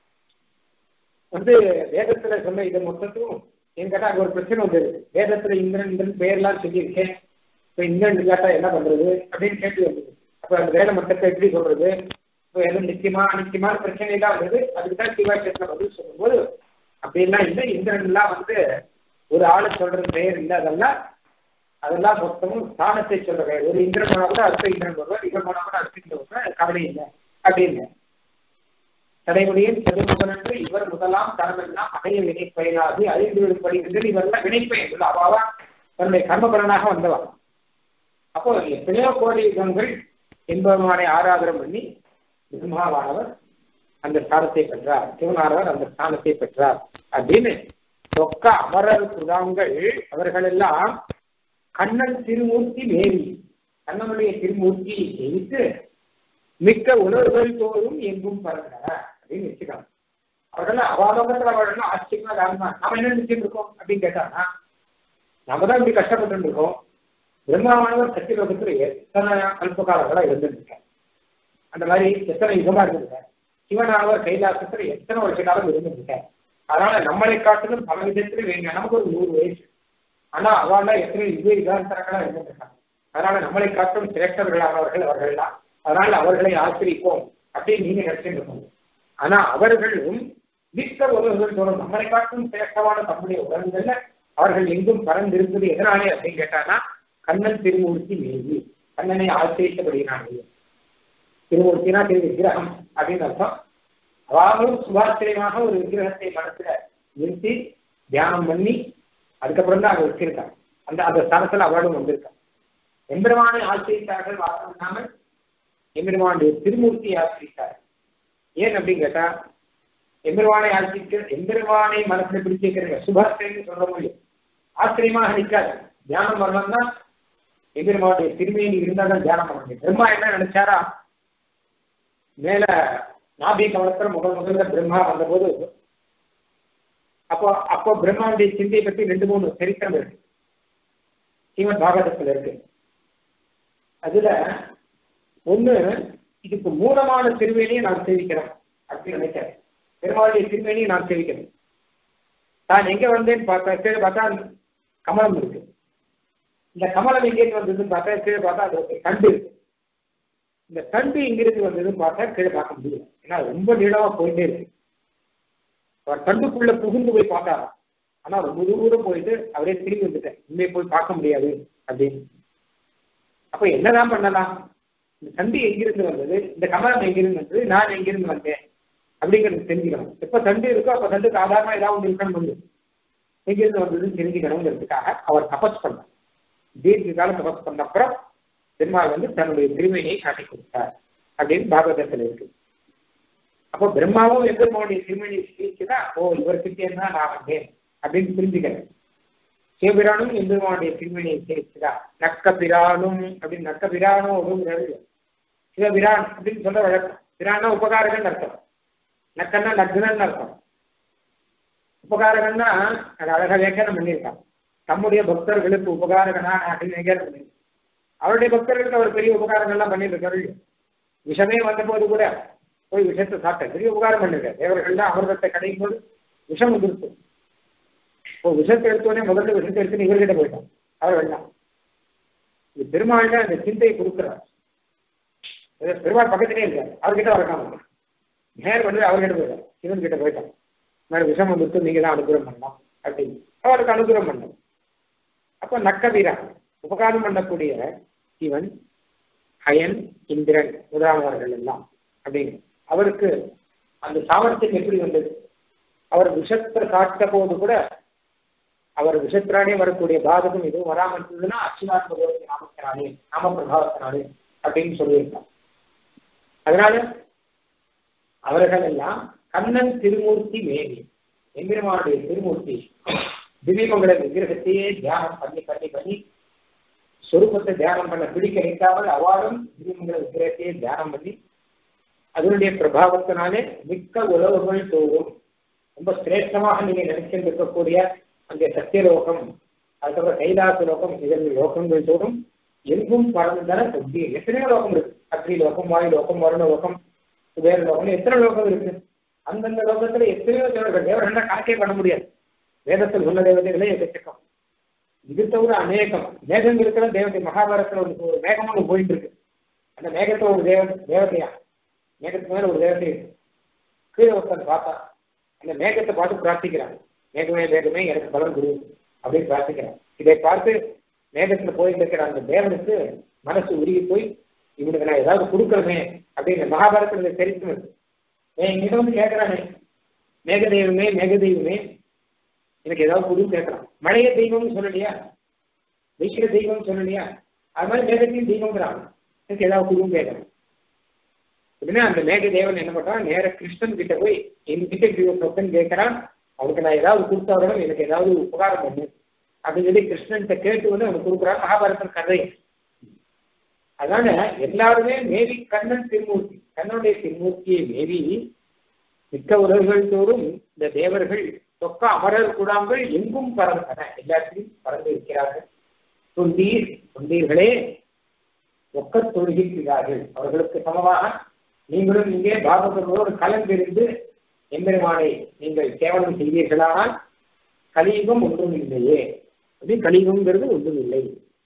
வந்து வேதத்துல சொன்ன இது மொத்தத்தும் என்கிட்ட அங்க ஒரு பிரச்சனை வந்தது வேதத்துல இந்திரன் இந்திரன் பெயர்லாம் சொல்லியிருக்கேன் இப்போ இந்திரன் இல்லாட்டா என்ன பண்றது அப்படின்னு கேட்டு வந்தது அப்ப அந்த வேத மட்டத்தை எப்படி சொல்றது இப்போ எதுவும் நிச்சயமா அனிச்சயமான பிரச்சனை எல்லாம் வந்தது அதுக்கு தான் சிவாட்சத்துல பதில் சொல்லும்போது அப்படிலாம் இல்லை இந்திரன் எல்லாம் வந்து ஒரு ஆளை சொல்றது பெயர் இல்லை அதெல்லாம் அதெல்லாம் மொத்தமும் ஸ்தானத்தை சொல்ற பெயர் ஒரு இந்திரன் போனா கூட அடுத்த இந்திரன் வருவார் இவன் போனா கூட அடுத்த இந்திரன் வருவார் கவலை இல்லை அப்படின்னு தடைமுடியின் செதுமுகன் என்று இவர் முதலாம் தரமெல்லாம் அடைய வினைப்பயனாகி அறிந்து விடுபடுகின்றது இவரெல்லாம் வினைப்பயன் அவாவா தன்னுடைய கர்மபலனாக வந்தவா அப்போ எத்தனையோ கோடி யுகங்கள் என்பவனை ஆராதனம் பண்ணி பிரம்மாவானவர் அந்த ஸ்தானத்தை பெற்றார் சிவனானவர் அந்த ஸ்தானத்தை பெற்றார் அப்படின்னு சொக்க அமரர் புதாங்கள் அவர்களெல்லாம் கண்ணன் திருமூர்த்தி மேவி கண்ணனுடைய திருமூர்த்தியை ஜெயித்து மிக்க உணர்வுகள் தோறும் எங்கும் பறந்தன அப்படின்னு வச்சுக்கலாம் அவர்கள் அவாதத்தில் அவர்கள் ஆச்சரியமா தாழ்மா நாம என்ன நிச்சயம் இருக்கோம் அப்படின்னு கேட்டாங்கன்னா நம்ம தான் இப்படி கஷ்டப்பட்டு இருக்கோம் பிரம்மாவானவர் சத்தியலோகத்துல எத்தனை கல்பகாலங்களா இருந்துருக்கார் அந்த மாதிரி எத்தனை யுகமா இருந்திருக்கார் சிவனானவர் கைலாசத்துல எத்தனை வருஷ காலம் இருந்திருக்கார் அதனால நம்மளை காட்டிலும் பல விதத்துல வேங்க நமக்கு ஒரு நூறு வயசு ஆனா அவள எத்தனை யுக யுகாந்தரங்களா இருந்திருக்காங்க அதனால நம்மளை காட்டும் சிரேஷ்டர்களானவர்கள் அவர்கள்லாம் அதனால அவர்களை ஆசிரிப்போம் அப்படின்னு நீங்க நினைச்சிருக்கோம் ஆனா அவர்களும் மிக்க உலகங்கள் தோறும் நம்மளை காட்டும் சிரேஷ்டமான தம்முடைய உலகங்கள்ல அவர்கள் எங்கும் பறந்திருப்பது எதனாலே அப்படின்னு கேட்டானா கண்ணன் திருமூர்த்தி மீது கண்ணனை ஆசிரியத்தபடினாலே திருமூர்த்தினா திரு விக்கிரகம் அப்படின்னு அர்த்தம் அவாவும் சுபாசிரியமாக ஒரு விக்கிரகத்தை மனசுல நிறுத்தி தியானம் பண்ணி அதுக்கப்புறம் தான் அங்க வச்சிருக்காங்க அந்த அந்த ஸ்தலத்துல அவளும் வந்திருக்காங்க எம்பெருமானை ஆசிரித்தார்கள் வாசம் இல்லாமல் எம்பெருமானுடைய திருமூர்த்தியை ஆசிரித்தார் ஏன் அப்படின்னு கேட்டா எம்பெருமானை ஆசிரிக்க எம்பெருமானை மனசுல பிடிச்சிருக்கிறீங்க சுபாசிரியன்னு சொல்ல முடியும் ஆச்சரியமாக நிற்காது தியானம் வரணும்னா எம்பெருமானுடைய திருமையை இருந்தால் தான் தியானம் பண்ண முடியும் பிரம்மா என்ன நினைச்சாரா மேல நாபி கவலத்துல முதல் முதல்ல பிரம்மா வந்தபோது அப்போ அப்போ பிரம்மாவுடைய சிந்தையை பற்றி ரெண்டு மூணு சரித்திரம் இருக்கு ஸ்ரீமத் பாகவதத்துல இருக்கு அதுல ஒண்ணு இதுக்கு மூலமான திருவேணியை நான் சேவிக்கிறேன் அப்படின்னு நினைக்கிறேன் பெருமாளுடைய திருவேணியை நான் சேவிக்கிறேன் நான் எங்க வந்தேன்னு பார்த்தா கீழே பார்த்தா கமலம் இருக்கு இந்த கமலம் எங்கேருந்து வந்ததுன்னு பார்த்தா கீழே பார்த்தா அது ஒரு தண்டு இருக்கு இந்த தண்டு எங்கிருந்து வந்ததுன்னு பார்த்தா கீழே பார்க்க முடியல ஏன்னா ரொம்ப நீளமா போயிட்டே இருக்கு அவர் தண்டுக்குள்ள புகுந்து போய் பார்த்தாராம் ஆனா ரொம்ப தூரம் போயிட்டு அவரே திரும்பி வந்துட்டேன் இனிமே போய் பார்க்க முடியாது அப்படின்னு அப்ப என்னதான் பண்ணலாம் இந்த தண்டு எங்கிருந்து வந்தது இந்த கமலம் எங்கிருந்து வந்தது நான் எங்கிருந்து வந்தேன் அப்படிங்கிறது தெரிஞ்சுக்கணும் எப்ப தண்டு இருக்கோ அப்ப தண்டுக்கு ஆதாரமா ஏதாவது ஒன்று இருக்கணும் வந்து எங்கிருந்து வந்ததுன்னு தெரிஞ்சுக்கணுங்கிறதுக்காக அவர் தபஸ் பண்ணார் தீர்க்க காலம் தபஸ் பண்ண அப்புறம் பெருமாள் வந்து தன்னுடைய திருமையை காட்டி கொடுத்தார் அப்படின்னு பாகவதத்தில் இருக்கு அப்போ பிரம்மாவும் எம்பெருமாவுடைய திருமணியை சிரிச்சுதான் ஓ இவர்கிட்ட இருந்தா நான் வந்தேன் அப்படின்னு புரிஞ்சுக்கிறேன் சிவபிரானும் எம்பெருமானுடைய திருமணியை சிரிச்சுதா நக்க பிரானும் அப்படின்னு நக்க பிரானும் ஒழுங்கு சிவபிரான் அப்படின்னு சொல்ற வழக்கம் பிரானா உபகாரகன் அர்த்தம் நக்கன்னா நக்னன் அர்த்தம் உபகாரகன்னா அது அழகா வியாக்கியானம் பண்ணியிருக்காங்க தம்முடைய பக்தர்களுக்கு உபகாரகனான அப்படின்னு வியாக்கியானம் பண்ணியிருக்காங்க அவருடைய பக்தர்களுக்கு அவர் பெரிய உபகாரங்கள்லாம் பண்ணியிருக்காரு விஷமே வந்த போது கூட போய் விஷத்தை சாப்பிட்ட பெரிய உபகாரம் பண்ணிருக்காரு தேவர்கள்லாம் அமிர்தத்தை கிடைக்கும் போது விஷம் வந்துருச்சு இப்போ விஷத்தை எடுத்தோடனே முதல்ல விஷத்தை எடுத்து இவர்கிட்ட போயிட்டான் அவர் வேண்டாம் இது பெருமாள் தான் இந்த சிந்தையை கொடுக்குறார் பெருமாள் பக்கத்திலே இருக்காரு அவர்கிட்ட வரக்காம நேர் வந்து அவர்கிட்ட போயிட்டார் சிவன் கிட்ட போயிட்டான் மேல விஷம் வந்துட்டு நீங்க தான் அனுகிரகம் பண்ணலாம் அப்படின்னு அவருக்கு அனுகிரகம் பண்ணணும் அப்ப நக்க வீரன் உபகாரம் பண்ணக்கூடிய சிவன் அயன் இந்திரன் முதலானவர்கள் எல்லாம் அப்படின்னு அவருக்கு அந்த சாமர்த்தியம் எப்படி வந்தது அவர் விஷத்தை காட்ட போது கூட அவர் விஷத்தினாலே வரக்கூடிய பாதகம் எதுவும் வராமல் இருந்ததுன்னா அச்சுநாத் பகவதி நாமத்தினாலே நாம பிரபாவத்தினாலே அப்படின்னு சொல்லியிருக்கார் அதனால அவர்கள் எல்லாம் கண்ணன் திருமூர்த்தி மேவி எம்பெருமானுடைய திருமூர்த்தி திவ்யமங்கல விக்கிரகத்தையே தியானம் பண்ணி பண்ணி பண்ணி சொரூபத்தை தியானம் பண்ண பிடிக்க நிற்காமல் அவாறும் திவ்யமங்கல விக்கிரகத்தையே தியானம் பண்ணி அதனுடைய பிரபாவத்தினாலே மிக்க உறவுகள் தோறும் ரொம்ப சிரேஷ்டமாக நீங்க நினைச்சிட்டு இருக்கக்கூடிய அந்த சத்தியலோகம் அதுக்கப்புறம் கைலாச லோகம் இதன் லோகங்கள் தோறும் எங்கும் பறந்துதான கொண்டி எத்தனையோ லோகம் இருக்கு அக்னி லோகம் வாயு லோகம் வருண லோகம் குபேர லோகம் எத்தனை லோகம் இருக்கு அந்தந்த லோகத்துல எத்தனையோ தேவர்கள் தேவர்கள் கணக்கே பண்ண முடியாது வேதத்தில் சொன்ன தேவதைகளே எக்கச்சக்கம் இது தவிர அநேகம் மேகங்களுக்கெல்லாம் தேவதை மகாபாரதத்துல ஒரு ஒரு மேகம் ஒன்று போயிட்டு இருக்கு அந்த மேகத்தை ஒரு தேவ தேவதையா மேகத்துக்கு மேல ஒரு தேவதை இருக்கு கீழே ஒருத்தன் பார்த்தா அந்த மேகத்தை பார்த்து பிரார்த்திக்கிறான் மேகமே மேகமே எனக்கு பலன் கொடு அப்படின்னு பிரார்த்திக்கிறான் இதை பார்த்து மேகத்துல போயிட்டு இருக்கிற அந்த தேவனுக்கு மனசு உருகி போய் இவனுக்கு நான் ஏதாவது கொடுக்கணுமே அப்படின்னு மகாபாரதத்துல தெரிவித்து என்கிட்ட வந்து கேட்கிறானே மேகதெய்வமே மேகதெய்வமே எனக்கு ஏதாவது புது கேட்கலாம் மழைய தெய்வம்னு சொல்லலையா வைக்கிற தெய்வம்னு சொல்லலையா அது மாதிரி மேகத்தையும் தெய்வங்கிறான் எனக்கு ஏதாவது புதுவும் கேட்கலாம் உடனே அந்த மேக தேவன் என்ன பண்றான் நேர கிருஷ்ணன் கிட்ட போய் என்கிட்ட இப்படி ஒரு சொத்தன் கேட்கறான் அவனுக்கு நான் ஏதாவது கொடுத்தாலும் எனக்கு ஏதாவது உபகாரம் பண்ணு அப்படின்னு சொல்லி கிருஷ்ணன்கிட்ட கேட்டு வந்து அவனுக்கு கொடுக்குறான் மகாபாரதம் கதை அதனால எல்லாருமே மேவி கண்ணன் திருமூர்த்தி கண்ணனுடைய திருமூர்த்தியை மேவி மிக்க உலகுகள் தோறும் இந்த தேவர்கள் தொக்க அமரர் கூடாமல் எங்கும் பறந்தன எல்லாத்திலும் பறந்து இருக்கிறார்கள் தொண்டீர் தொண்டீர்களே ஒக்க தொழுகிறார்கள் அவர்களுக்கு சமமாக நீங்களும் இங்கே பாகவதோடு கலந்திருந்து எம்பெருமானை நீங்கள் கேவலம் செய்வீர்களானால் கலியுகம் ஒன்றும் இல்லையே அப்படி கலியுகம்ங்கிறது ஒன்றும் இல்லை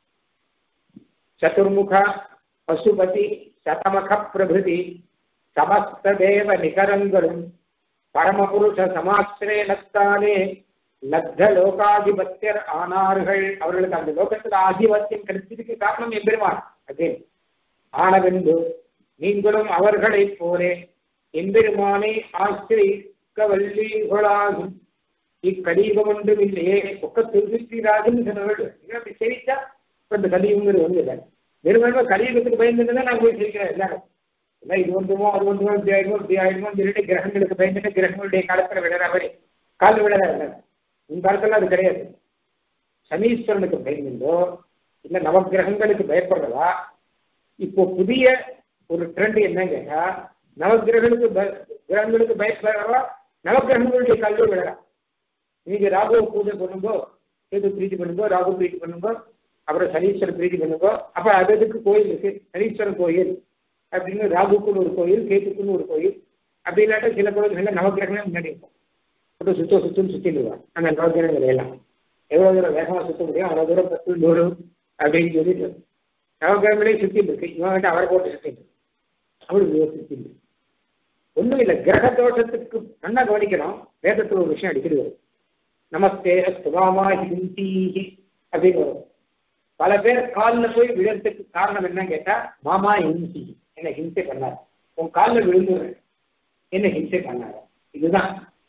சதுர்முக பசுபதி சதமக பிரபிருதி சமஸ்த தேவ நிகரங்களும் பரமபுருஷ சமாசிரயனத்தாலே லத்த லோகாதிபத்தியர் ஆனார்கள் அவர்களுக்கு அந்த லோகத்துல ஆதிபத்தியம் கிடைச்சதுக்கு காரணம் எம்பெருமான் அதே ஆனவென்று நீங்களும் அவர்களைப் போலே எம்பெருமானை ஆசிரிக்க வல்லீர்களாகும் இக்கலியுகம் ஒன்றும் இல்லையே ஒக்க திருச்சிராஜன் சொன்னவர்கள் அப்படி சிரிச்சா இப்ப இந்த கலியுகங்கிறது ஒண்ணு இல்லை வெறும் கலியுகத்துக்கு பயந்துட்டு தான் நான் போய் சிரிக்கிறேன் எல்லாரும் இல்லை இது வந்துமோ அது வந்துமோ இப்படி ஆயிடுமோ இப்படி ஆயிடுமோ சொல்லிட்டு கிரகங்களுக்கு பயந்துட்டு கிரகங்களுடைய காலத்துல விழற மாதிரி கால் விழற இல்லை உன் காலத்துல அது கிடையாது சனீஸ்வரனுக்கு பயந்துண்டோ இல்ல நவகிரகங்களுக்கு பயப்படுறதா இப்போ புதிய ஒரு ட்ரெண்ட் என்னன்னு கேட்டா நவகிரகங்களுக்கு கிரகங்களுக்கு பயப்படுறவா நவகிரகங்களுடைய கல்வி விழறா நீங்க ராகுவை பூஜை பண்ணுங்கோ கேது பிரீத்தி பண்ணுங்கோ ராகு பிரீத்தி பண்ணுங்கோ அப்புறம் சனீஸ்வரர் பிரீத்தி பண்ணுங்கோ அப்ப அது அதுக்கு கோயில் இருக்கு சனீஸ்வரன் கோயில் அப்படின்னு ராகுக்குன்னு ஒரு கோயில் கேத்துக்குன்னு ஒரு கோயில் அப்படி இல்லாட்ட சில கோயில்கள் நவகிரகமே முன்னாடி இருக்கும் அப்போ சுத்த சுத்தம் சுத்திடுவான் அந்த நவகிரகங்கள் எல்லாம் எவ்வளவு தூரம் வேகமாக சுத்த முடியும் அவ்வளவு தூரம் பத்து தூரம் அப்படின்னு சொல்லிட்டு நவகிரகங்களே சுத்திட்டு இருக்கு இவன் கிட்ட அவரை போட்டு சுத்திட்டு அவரு சுத்திட்டு ஒண்ணும் இல்லை கிரக தோஷத்துக்கு நல்லா கவனிக்கணும் வேதத்துல ஒரு விஷயம் அடிக்கடி வரும் நமஸ்தே சுகாமா ஹிந்தி அப்படின்னு வரும் பல பேர் காலில் போய் விழறதுக்கு காரணம் என்னன்னு கேட்டா மாமா ஹிந்தி என்ன ஹிம்சை பண்ணார் உன் காலில் விழுந்துடுறேன் என்ன ஹிம்சை பண்ணார் இதுதான்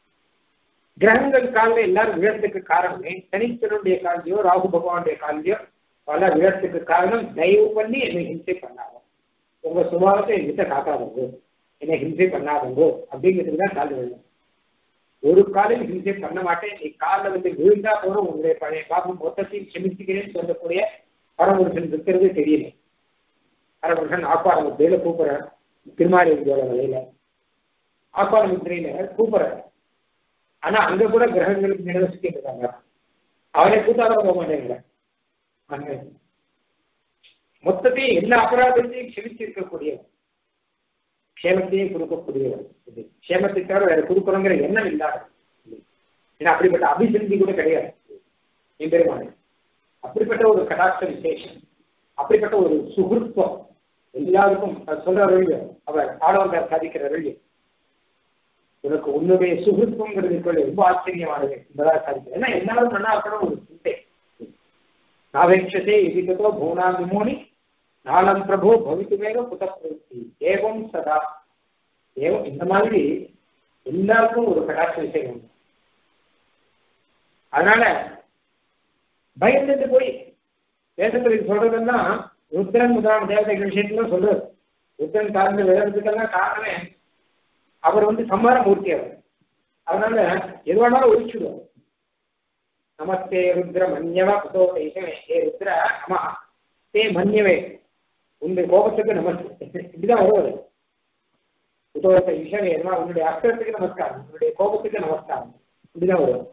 கிரகங்கள் காலில் எல்லாரும் விழறதுக்கு காரணமே சனீஸ்வரனுடைய காலிலையோ ராகு பகவானுடைய காலிலையோ பல விழறதுக்கு காரணம் தயவு பண்ணி என்னை ஹிம்சை பண்ணாங்க உங்க சுபாவத்தை என்கிட்ட காக்காதவங்க என்னை ஹிம்சை பண்ணாதவங்க அப்படிங்கிறதுக்கு தான் கால் விழும் ஒரு காலில் ஹிம்சை பண்ண மாட்டேன் நீ காலில் வந்து விழுந்தா போதும் உங்களுடைய பழைய பாபம் மொத்தத்தையும் செமிச்சுக்கிறேன்னு சொல்லக்கூடிய பரமபுருஷன் இருக்கிறது தெரியல பரமபுருஷன் ஆப்பார முத்திரையில கூப்பிடுறார் திருமாலியோட வலையில ஆப்பார முத்திரையில கூப்பிடுறார் ஆனா அங்க கூட கிரகங்களுக்கு நிலவசிக்கிட்டு இருக்காங்க அவரை கூட்டாத போக மாட்டேங்கிற மொத்தத்தையும் எல்லா அபராதத்தையும் க்ஷமிச்சு இருக்கக்கூடியவர் க்ஷேமத்தையும் கொடுக்கக்கூடியவர் இது க்ஷேமத்துக்காக வேற கொடுக்கணுங்கிற எண்ணம் இல்லாத ஏன்னா அப்படிப்பட்ட அபிசந்தி கூட கிடையாது எம்பெருமானே அப்படிப்பட்ட ஒரு கடாட்ச விசேஷம் அப்படிப்பட்ட ஒரு சுகுருத்துவம் எல்லாருக்கும் சொல்ற வழி அவர் ஆடவந்தார் சாதிக்கிற வழி உனக்கு உன்னுடைய சுகுருத்துவங்கிறது ரொம்ப ஆச்சரியமானது என்பதாக சாதிக்கிறது ஏன்னா எல்லாரும் நல்லா இருக்கணும் ஒரு சிந்தை நாவேட்சதே எதிர்த்தோ பூனாதிமோனி நாளம் பிரபு பவித்துமேக புதப்பிருத்தி ஏவம் சதா ஏவம் இந்த மாதிரி எல்லாருக்கும் ஒரு கடாட்ச விஷயம் உண்டு அதனால பயந்துட்டு போய் வேதத்தில் சொல்றதெல்லாம் ருத்ரன் முதலான தேவதைகள் விஷயத்துல சொல்றது ருத்ரன் சார்ந்த விழறதுக்கெல்லாம் காரணமே அவர் வந்து சம்மார மூர்த்தி அவர் அதனால எது வேணாலும் ஒழிச்சுடுவார் நமஸ்தே ருத்ர மன்யவ புதோ தேசமே ஏ ருத்ர அம்மா தே மன்யவே உன்னுடைய கோபத்துக்கு நமஸ்தே இப்படிதான் வருவது புதோத்த விஷயம் எதுனா உன்னுடைய அஸ்திரத்துக்கு நமஸ்காரம் உன்னுடைய கோபத்துக்கு நமஸ்காரம் இப்படிதான் வருவது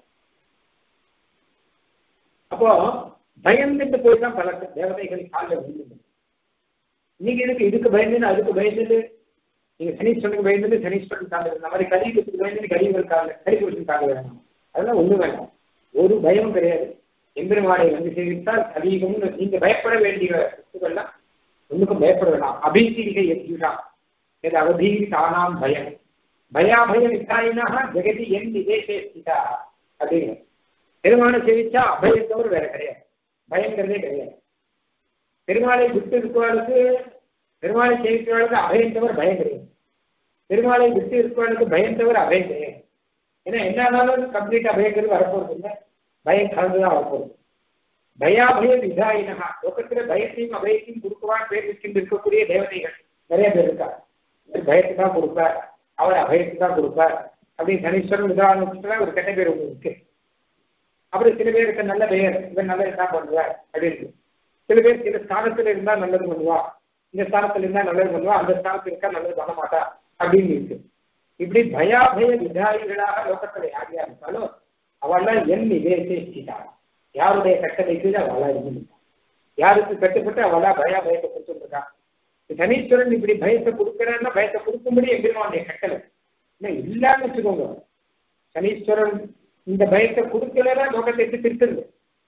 அப்போ பயந்துட்டு போய் தான் பல தேவதைகள் காலில் விழுந்து இன்னைக்கு இதுக்கு இதுக்கு பயந்துன்னு அதுக்கு பயந்துட்டு நீங்க சனீஸ்வரனுக்கு பயந்துட்டு சனீஸ்வரன் காலில் இந்த மாதிரி கலியுகத்துக்கு பயந்துட்டு கலியுகர் காலில் கலிபுருஷன் காலில் வேணும் அதெல்லாம் ஒண்ணு வேண்டாம் ஒரு பயம் கிடையாது எம்பெருமானை வந்து சேவித்தால் கலியுகம்னு நீங்க பயப்பட வேண்டிய வஸ்துக்கள்லாம் ஒண்ணுக்கும் பயப்பட வேண்டாம் அபீசிகை எத்தியுடா எது அவதீதானாம் பயம் பயாபய விசாயினா ஜெகதி என் விதேசே ஸ்திதா அப்படிங்கிற பெருமானை சேவிச்சா அபயத்தோடு வேற கிடையாது பயங்கிறதே கிடையாது பெருமாளை விட்டு இருக்கிறவர்களுக்கு பெருமாளை சேவிக்கிறவர்களுக்கு அபயம் தவிர பயம் கிடையாது பெருமாளை விட்டு இருக்கிறவர்களுக்கு பயம் தவிர அபயம் கிடையாது ஏன்னா என்ன ஆனாலும் கம்ப்ளீட் அபயங்கிறது வரப்போறது இல்லை பயம் கலந்துதான் வரப்போகுது பயாபய விதாயினகா லோகத்துல பயத்தையும் அபயத்தையும் கொடுக்குவான் பேர் வச்சுட்டு இருக்கக்கூடிய தேவதைகள் நிறைய பேர் இருக்கார் பயத்தை தான் கொடுப்பார் அவர் அபயத்தை தான் கொடுப்பார் அப்படின்னு சனீஸ்வரன் உதாரணத்துல ஒரு கெட்ட பேர் ஒன்று இருக்கு அப்புறம் சில பேருக்கு நல்ல பெயர் இவன் நல்லது தான் பண்ணுவார் அப்படின்னு சில பேர் சில ஸ்தானத்துல இருந்தா நல்லது பண்ணுவா இந்த ஸ்தானத்துல இருந்தா நல்லது பண்ணுவா அந்த ஸ்தானத்துல இருக்கா நல்லது பண்ண மாட்டா அப்படின்னு இருக்கு இப்படி பயாபய விதாயிகளாக லோகத்துல யார் யார் இருந்தாலும் அவள்லாம் என் நிவேசிட்டா யாருடைய கட்டளைக்கு அவளா இருந்து யாருக்கு கட்டுப்பட்டு அவளா பயா பயத்தை கொடுத்துருக்கா சனீஸ்வரன் இப்படி பயத்தை கொடுக்கறன்னா பயத்தை கொடுக்கும்படி எம்பெருமானுடைய கட்டளை இல்லான்னு வச்சுக்கோங்க சனீஸ்வரன் இந்த பயத்தை கொடுக்கலன்னா லோகத்தை எடுத்து திருத்துருது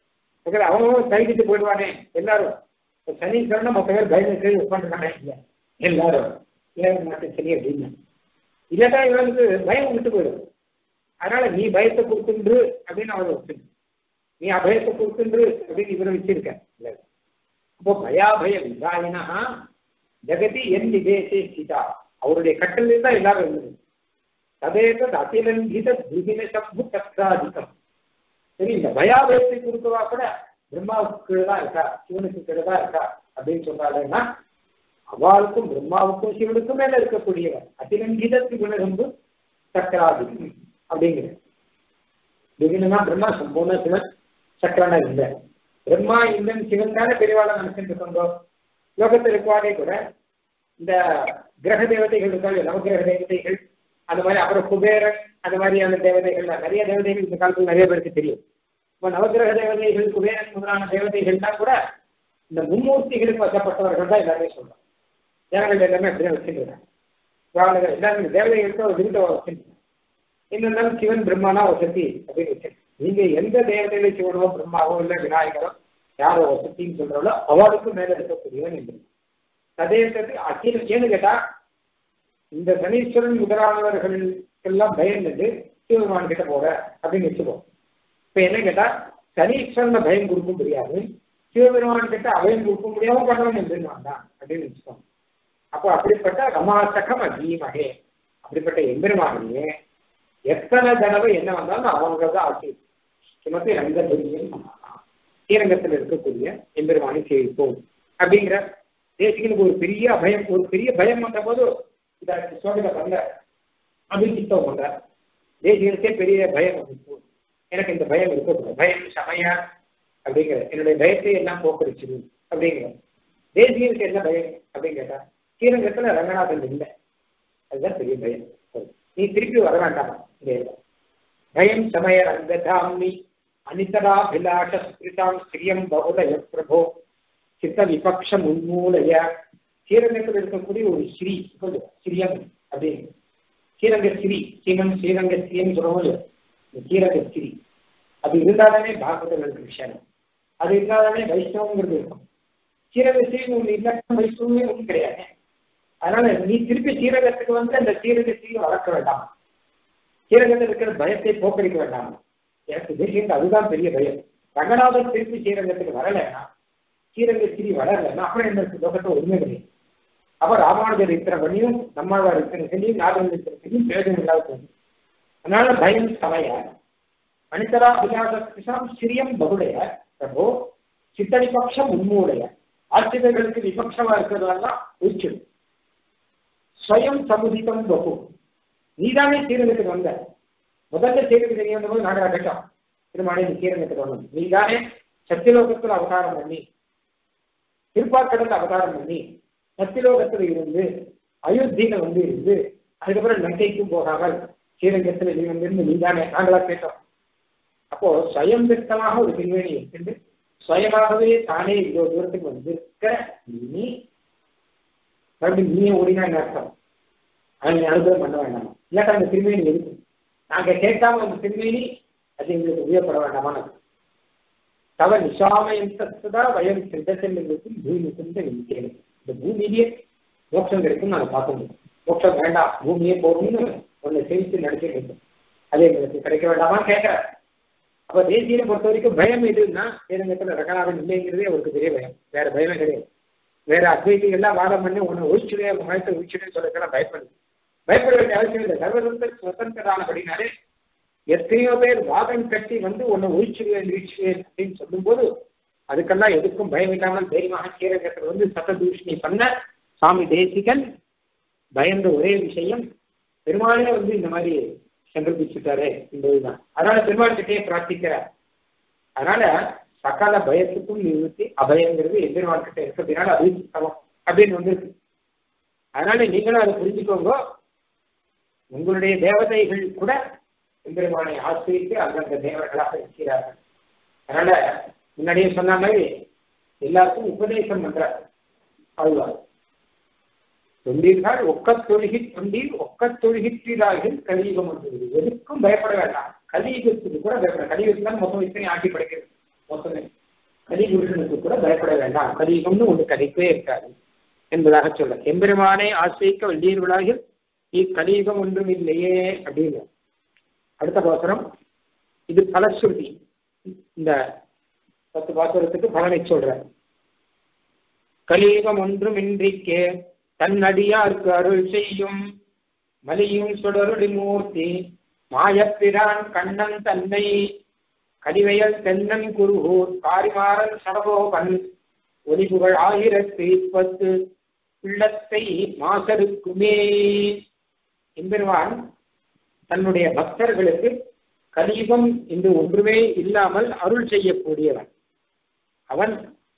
அவனும் கைதிட்டு போயிடுவானே எல்லாரும் சனீஸ்வரன் மொத்த பேர் பயந்து உட்காந்துருக்கானே இல்லை எல்லாரும் ஏன் நாட்டு சரி அப்படின்னு இல்லாட்டா இவனுக்கு பயம் விட்டு போயிடும் அதனால நீ பயத்தை கொடுத்துன்று அப்படின்னு அவரை வச்சு நீ அபயத்தை கொடுத்துன்று அப்படின்னு இவரை வச்சிருக்க அப்போ பயாபய விதாயினா ஜெகதி என் நிதேசே சீதா அவருடைய கட்டளை தான் எல்லாரும் இருந்தது ததேதத் அத்திலங்கித துதின சம்பு தத்ராதிகம் சரி இந்த பயாபயத்தை கொடுக்கவா கூட பிரம்மாவுக்கு கீழே தான் இருக்கா சிவனுக்கு கீழே தான் இருக்கா அப்படின்னு சொன்னாலேன்னா அவளுக்கும் பிரம்மாவுக்கும் சிவனுக்கும் மேல இருக்கக்கூடியவர் அத்திலங்கித திகுணரம்பு சக்கராதிகம் அப்படிங்கிற திகினா பிரம்மா சம்பூர்ண சிவன் சக்கரனா இல்லை பிரம்மா இந்தன் சிவன் தானே பெரியவாளை நினைச்சுட்டு இருக்கோங்க லோகத்தில் இருக்கவாடே கூட இந்த கிரக தேவதைகள் இருக்காங்க நவகிரக தேவதைகள் அந்த மாதிரி அப்புறம் குபேரன் அந்த மாதிரியான தேவதைகள் நிறைய தேவதைகள் இந்த காலத்தில் நிறைய பேருக்கு தெரியும் இப்போ நவகிரக தேவதைகள் குபேரன் முதலான தேவதைகள்லாம் கூட இந்த மும்மூர்த்திகளுக்கு வசப்பட்டவர்கள் தான் எல்லாருமே சொல்றோம் தேவர்கள் எல்லாமே அப்படிதான் வச்சுருக்காங்க எல்லாருமே தேவதைகளுக்கு ஒரு விருதை வச்சிருக்காங்க என்னென்னாலும் சிவன் பிரம்மானா வசதி அப்படின்னு வச்சிருக்கேன் நீங்க எந்த தேவதையில சிவனோ பிரம்மாவோ இல்லை விநாயகரோ யாரோ வசத்தின்னு சொல்றாலோ அவளுக்கு மேல இருக்கக்கூடியவன் என்று சதேசத்து அகில ஏன்னு கேட்டா இந்த சனீஸ்வரன் முதலானவர்களுக்கெல்லாம் பயந்துட்டு சிவபெருமான் கிட்ட போற அப்படின்னு வச்சுக்கோ இப்ப என்ன கேட்டா சனீஸ்வரனை பயம் கொடுக்க முடியாது சிவபெருமான் கிட்ட அபயம் கொடுக்க முடியாம பண்ணவன் எம்பெருமான் தான் அப்படின்னு வச்சுக்கோ அப்போ அப்படிப்பட்ட ரமாசகம் அதீமகே அப்படிப்பட்ட எம்பெருமானையே எத்தனை தடவை என்ன வந்தாலும் அவங்க தான் ஆட்சி கிமத்தி ரங்க துரியம் ஸ்ரீரங்கத்தில் இருக்கக்கூடிய எம்பெருமானை சேவிப்போம் அப்படிங்கிற தேசிகனுக்கு ஒரு பெரிய பயம் ஒரு பெரிய பயம் வந்த போது இதை சோழக வந்த அபிஜித்தம் வந்த தேசிகனுக்கே பெரிய பயம் வந்துச்சு எனக்கு இந்த பயம் இருக்கக்கூடாது பயம் சமய அப்படிங்கிற என்னுடைய பயத்தை எல்லாம் போக்கடிச்சிரு அப்படிங்கிற தேசிகனுக்கு என்ன பயம் அப்படின்னு கேட்டா ஸ்ரீரங்கத்துல ரங்கநாதன் இல்லை அதுதான் பெரிய பயம் நீ திருப்பி வர வேண்டாம் இந்த பயம் சமய ரங்கதாமி அனிதராபிலாஷ ஸ்பிரிதாம் ஸ்ரீயம் பகுலய பிரபோ சித்த விபக்ஷம் உன்மூலய ஸ்ரீரங்கத்தில் இருக்கக்கூடிய ஒரு ஸ்ரீ ஸ்ரீயம் அப்படின்னு ஸ்ரீரங்க ஸ்ரீ ஸ்ரீனம் ஸ்ரீரங்க ஸ்ரீயம் சொல்லுவோம் ஸ்ரீரங்க ஸ்ரீ அது இருந்தாதானே பாகவதர்களுக்கு விஷயம் அது இருந்தாதானே வைஷ்ணவங்கிறது இருக்கும் ஸ்ரீரங்க ஸ்ரீ ஒன்று இல்லாத வைஷ்ணவமே ஒன்றும் கிடையாது அதனால நீ திருப்பி ஸ்ரீரங்கத்துக்கு வந்து அந்த ஸ்ரீரங்க ஸ்ரீ வளர்க்க வேண்டாம் ஸ்ரீரங்கத்தில் இருக்கிற பயத்தை போக்கடிக்க வேண்டாம் எனக்கு தெரியும் அதுதான் பெரிய பயம் ரங்கநாதன் திருப்பி ஸ்ரீரங்கத்துக்கு வரலைன்னா ஸ்ரீரங்க ஸ்ரீ வளரலைன்னா அப்புறம் என்ன லோகத்தை ஒண்ணுமே கிடையாது அப்ப ராமானுஜர் இத்தனை பண்ணியும் நம்மாழ்வார் இத்தனை சொல்லியும் நாகன் இத்தனை சொல்லியும் பிரயோஜனம் இல்லாத போகுது அதனால பயம் சமய அனிதரா அபிலாஷம் ஸ்ரீயம் பகுடைய பிரபோ சித்த விபக்ஷம் உண்மையுடைய ஆசிரியர்களுக்கு விபக்ஷமா இருக்கிறதெல்லாம் உச்சிடும் ஸ்வயம் சமுதிதம் பகு நீதானே ஸ்ரீரங்கத்துக்கு வந்த முதல்ல ஸ்ரீரங்கத்துக்கு நீ வந்தபோது நாடகா கேட்டோம் திருமாடி நீ ஸ்ரீரங்கத்துக்கு வந்தோம் நீதானே சத்தியலோகத்தில் அவதாரம் பண்ணி திருப்பாக்கடத்தில் அவதாரம் பண்ணி சத்தியலோகத்தில் இருந்து அயோத்தியில வந்து இருந்து அதுக்கப்புறம் லங்கைக்கும் போகாமல் ஸ்ரீரங்கத்தில் நீ வந்திருந்து நீதானே நாங்களா கேட்டோம் அப்போ ஸ்வயம் விருத்தமாக ஒரு திருவேணி எடுத்துட்டு சுயமாகவே தானே இவ்வளவு தூரத்துக்கு வந்திருக்க நீ மறுபடியும் நீயே ஓடினா என்ன அர்த்தம் அதை நீ அனுபவம் பண்ண வேண்டாம் இல்லாட்டா அந்த திருமேனி இருக்கு நாங்க கேட்காம அந்த திருமேனி அது எங்களுக்கு உபயோகப்பட வேண்டாமான்னு தவ நிஷாமயம் தத்துதா வயம் சித்தத்தில் இருக்கும் பூமி சிந்த நிற்கிறேன் இந்த பூமியிலேயே மோட்சம் கிடைக்கும் நாங்கள் பார்க்க முடியும் மோட்சம் வேண்டாம் பூமியே போகணும்னு ஒன்று சேமித்து நடத்திட்டு இருக்கும் அது எங்களுக்கு கிடைக்க வேண்டாமா கேட்கிறேன் அப்ப தேசியனை பொறுத்த வரைக்கும் பயம் எதுன்னா ஸ்ரீரங்கத்தில் ரகநாதன் இல்லைங்கிறதே அவருக்கு பெரிய பயம் வேற பயமே கிடையாது வேற அத்வைதிகள்லாம் வாதம் பண்ணி உன்னை ஒழிச்சுடே உங்க மயத்தை ஒழிச்சுடே சொல்லலாம் பயப்படு பயப்பட வேண்டிய அவசியம் இல்லை சர்வதந்திர சுதந்திரானபடினாலே எத்தனையோ பேர் வாதம் கட்டி வந்து உன்னை ஒழிச்சுடுவேன் வீழ்ச்சுவேன் அப்படின்னு சொல்லும்போது அதுக்கெல்லாம் எதுக்கும் பயம் இல்லாமல் தைரியமாக ஸ்ரீரங்கத்தில் வந்து சத்த தூஷணி பண்ண சுவாமி தேசிகன் பயந்த ஒரே விஷயம் பெருமாளே வந்து இந்த மாதிரி சங்கல்பிச்சுட்டாரு என்பதுதான் அதனால பெருமாள் கிட்டே பிரார்த்திக்கிறார் அதனால சகல பயத்துக்கும் நிறுத்தி அபயங்கிறது எம்பெருமாள் கிட்ட இருக்கிறதுனால அது சமம் அப்படின்னு வந்திருக்கு அதனால நீங்களும் அதை புரிஞ்சுக்கோங்க உங்களுடைய தேவதைகள் கூட எம்பெருமானை ஆசிரித்து அந்தந்த தேவர்களாக இருக்கிறார்கள் அதனால முன்னாடியே சொன்ன மாதிரி எல்லாருக்கும் உபதேசம் பண்றார் அவ்வளவு தொண்டீர்கள் ஒக்கத் தொழுகி தொண்டீர் ஒக்கத் தொழுகிற்றார்கள் கலியுகம் வந்தது எதுக்கும் பயப்பட வேண்டாம் கலியுகத்துக்கு கூட பயப்பட கலியுகத்துக்கு தான் மொத்தம் இத்தனை ஆட்சி படைக்கிறது மொத்தமே கலிபுருஷனுக்கு கூட பயப்பட வேண்டாம் கலியுகம்னு ஒன்று கிடைக்கவே இருக்காது என்பதாக சொல்ல எம்பெருமானை ஆசிரிக்க வள்ளியர்களாக இக்கலியுகம் ஒன்றும் இல்லையே அப்படின்னு அடுத்த பாசுரம் இது பலஸ்ருதி இந்த பத்து பாசுரத்துக்கு பலனை சொல்ற கலியுகம் ஒன்றும் இன்றிக்கே தன்னடியார்க்கு அருள் செய்யும் மலியும் சுடருடி மூர்த்தி மாயப்பிரான் கண்ணன் தன்னை கடிவையல் தென்னன் குருகூர் காரிமாறன் சடகோபன் ஒலிபுகள் ஆயிரத்து இப்பத்து உள்ளத்தை மாசருக்குமே எம்பெருவான் தன்னுடைய பக்தர்களுக்கு கலியுகம் என்று ஒன்றுமே இல்லாமல் அருள் செய்யக்கூடியவன் அவன்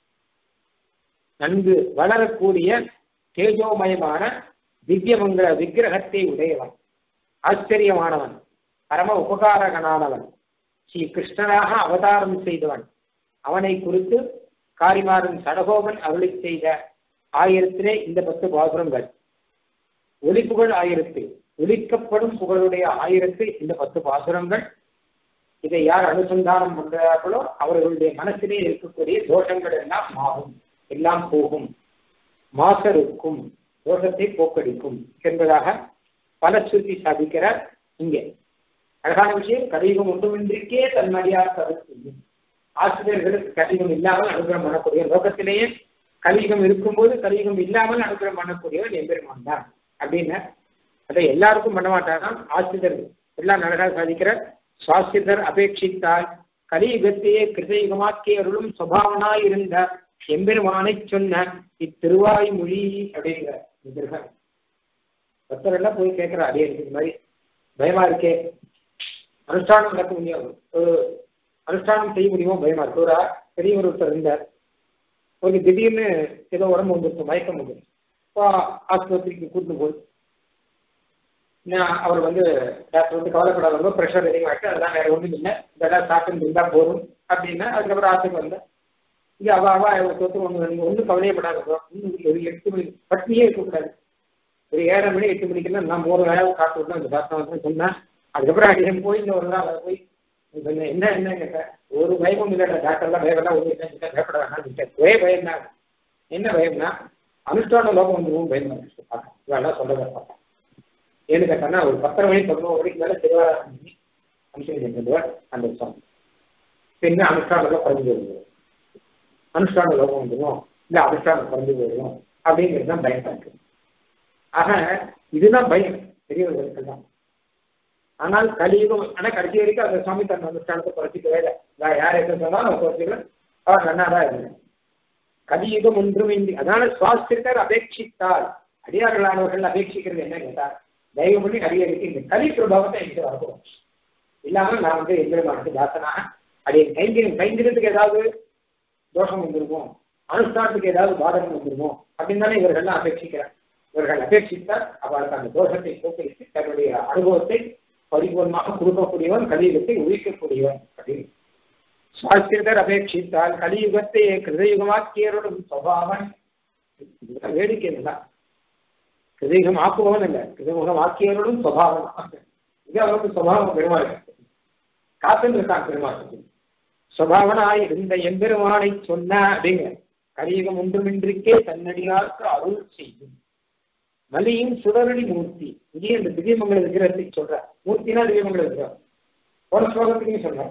நன்கு வளரக்கூடிய தேஜோமயமான திவ்யமங்கல விக்கிரகத்தை உடையவன் ஆச்சரியமானவன் பரம உபகாரகனானவன் ஸ்ரீ கிருஷ்ணனாக அவதாரம் செய்தவன் அவனை குறித்து காரிமாறன் சடகோபன் அருளி செய்த ஆயிரத்திலே இந்த பத்து பாசுரங்கள் ஒலிப்புகழ் ஆயிரத்து ஒலிக்கப்படும் புகழுடைய ஆயிரத்து இந்த பத்து பாசுரங்கள் இதை யார் அனுசந்தானம் பண்றார்களோ அவர்களுடைய மனசிலே இருக்கக்கூடிய தோஷங்கள் எல்லாம் மாறும் எல்லாம் போகும் மாசருக்கும் தோஷத்தை போக்கடிக்கும் என்பதாக பல சுருதி சாதிக்கிறார் இங்கே அழகான விஷயம் கலியுகம் ஒன்றுமின்றிக்கே தன்மடியார் கருத்து ஆசிரியர்களுக்கு கலியுகம் இல்லாமல் அனுகிரகம் பண்ணக்கூடிய லோகத்திலேயே கலியுகம் இருக்கும்போது கலியுகம் இல்லாமல் அனுகிரகம் பண்ணக்கூடியவர் எம்பெருமான் தான் அப்படின்னு அதை எல்லாருக்கும் பண்ண மாட்டாராம் ஆசிரியர்கள் எல்லாம் அழகாக சாதிக்கிற சுவாசிரியர் அபேட்சித்தால் கலியுகத்தையே கிருதயுகமாக்கி அருளும் சுபாவனாய் இருந்த எம்பெருமானை சொன்ன இத்திருவாய்மொழி அப்படிங்கிற எதிர்காலம் பக்தர் எல்லாம் போய் கேட்கிறார் அதே இந்த மாதிரி பயமா இருக்கே அனுஷ்டானம் நடக்க முடியாது ஒரு அனுஷ்டானம் செய்ய முடியுமோ பயமா இருக்கு ஒரு பெரியவர் ஒருத்தர் இருந்தார் ஒரு திடீர்னு ஏதோ உடம்பு வந்துருச்சு மயக்கம் வந்துருச்சு இப்போ ஆஸ்பத்திரிக்கு கூட்டு போய் நான் அவர் வந்து டாக்டர் வந்து கவலைப்படாத ரொம்ப ப்ரெஷர் அதிகமாகிட்டு அதெல்லாம் வேற ஒன்றும் இல்லை இதெல்லாம் சாப்பிட்டு இருந்தால் போதும் அப்படின்னா அதுக்கப்புறம் ஆற்றுக்கு வந்தேன் இது அவ அவ சொத்து ஒன்று நீங்கள் ஒன்றும் கவலையப்படாத இன்னும் ஒரு எட்டு மணி பட்னியே இருக்கக்கூடாது ஒரு ஏழரை மணி எட்டு மணிக்கெல்லாம் நான் மூணு வேலை காட்டு விட்டு அந்த டாக்டர் வந்து சொன்னேன் அதுக்கப்புறம் அடிக்கடி போய் இந்த ஒரு நாள் போய் சொன்னேன் என்ன என்ன கேட்டேன் ஒரு பயமும் இல்லை டாக்டர்லாம் பயமெல்லாம் ஒன்றும் இல்லை பயப்பட வேணாம் ஒரே பயம் தான் என்ன பயம்னா அனுஷ்டான லோகம் வந்துடும் பயம் தான் இதெல்லாம் சொல்ல பார்த்தேன் ஏன்னு கேட்டேன்னா ஒரு பத்தரை மணி பதினோரு மணிக்கு மேலே திருவாரூர் பண்ணி அனுஷன் செஞ்சிருவார் அந்த வருஷம் பின்ன அனுஷ்டானத்தில் குறைஞ்சு வருவோம் அனுஷ்டான லோகம் வந்துடும் இல்லை அனுஷ்டானம் குறைஞ்சு போயிடும் அப்படிங்கிறது தான் பயமா இருக்கு ஆக இதுதான் பயம் பெரியவர்களுக்கு தான் ஆனால் கலியுகம் ஆனால் கடைசி வரைக்கும் அந்த சுவாமி தன் அனுஷ்டானத்தை குறைச்சிக்கவே இல்லை நான் யார் என்ன சொன்னாலும் அவன் குறைச்சிக்கல அவர் நன்னா தான் இருந்தேன் கலியுகம் ஒன்றும் இன்றி அதனால சுவாசித்தர் அபேட்சித்தால் அடியார்களானவர்கள் அபேட்சிக்கிறது என்ன கேட்டார் தயவு பண்ணி அடியருக்கு இந்த கலி பிரபாவத்தை எனக்கு வரக்கூடும் இல்லாமல் நான் வந்து எந்திரமானது தாசனாக அடி கைங்கிரம் கைங்கிறதுக்கு ஏதாவது தோஷம் வந்துருமோ அனுஷ்டானத்துக்கு ஏதாவது பாதகம் வந்துருமோ அப்படின்னு தானே இவர்கள்லாம் அபேட்சிக்கிறார் இவர்கள் அபேட்சித்தால் அவருக்கு அந்த தோஷத்தை போக்கடித்து தன்னுடைய அனுபவத்தை பரிபூர்ணமாக கொடுக்கக்கூடியவன் கலியுகத்தை உயிக்கக்கூடியவன் அப்படின்னு சுவாசிரியர் அபேட்சித்தால் கலியுகத்தை கிருதயுகமாக்கியருடன் சுவாவன் வேடிக்கை தான் கிருதயுகம் ஆக்குபவன் இல்லை கிருதமுகம் ஆக்கியவருடன் சுவாவம் இது அவருக்கு சுவாவம் பெருமாள் காத்துன்னு இருக்கான் பெருமாள் சுவாவனாய் இருந்த எம்பெருமானை சொன்ன அப்படிங்க கலியுகம் ஒன்றுமின்றிக்கே தன்னடியாருக்கு அருள் செய்யும் மலியும் சுடரடி மூர்த்தி இங்கே இந்த திவ்யமங்கல விக்கிரகத்தை சொல்ற மூர்த்தினா திவ்யமங்கல விக்கிரகம் போன ஸ்லோகத்துலையும் சொல்ற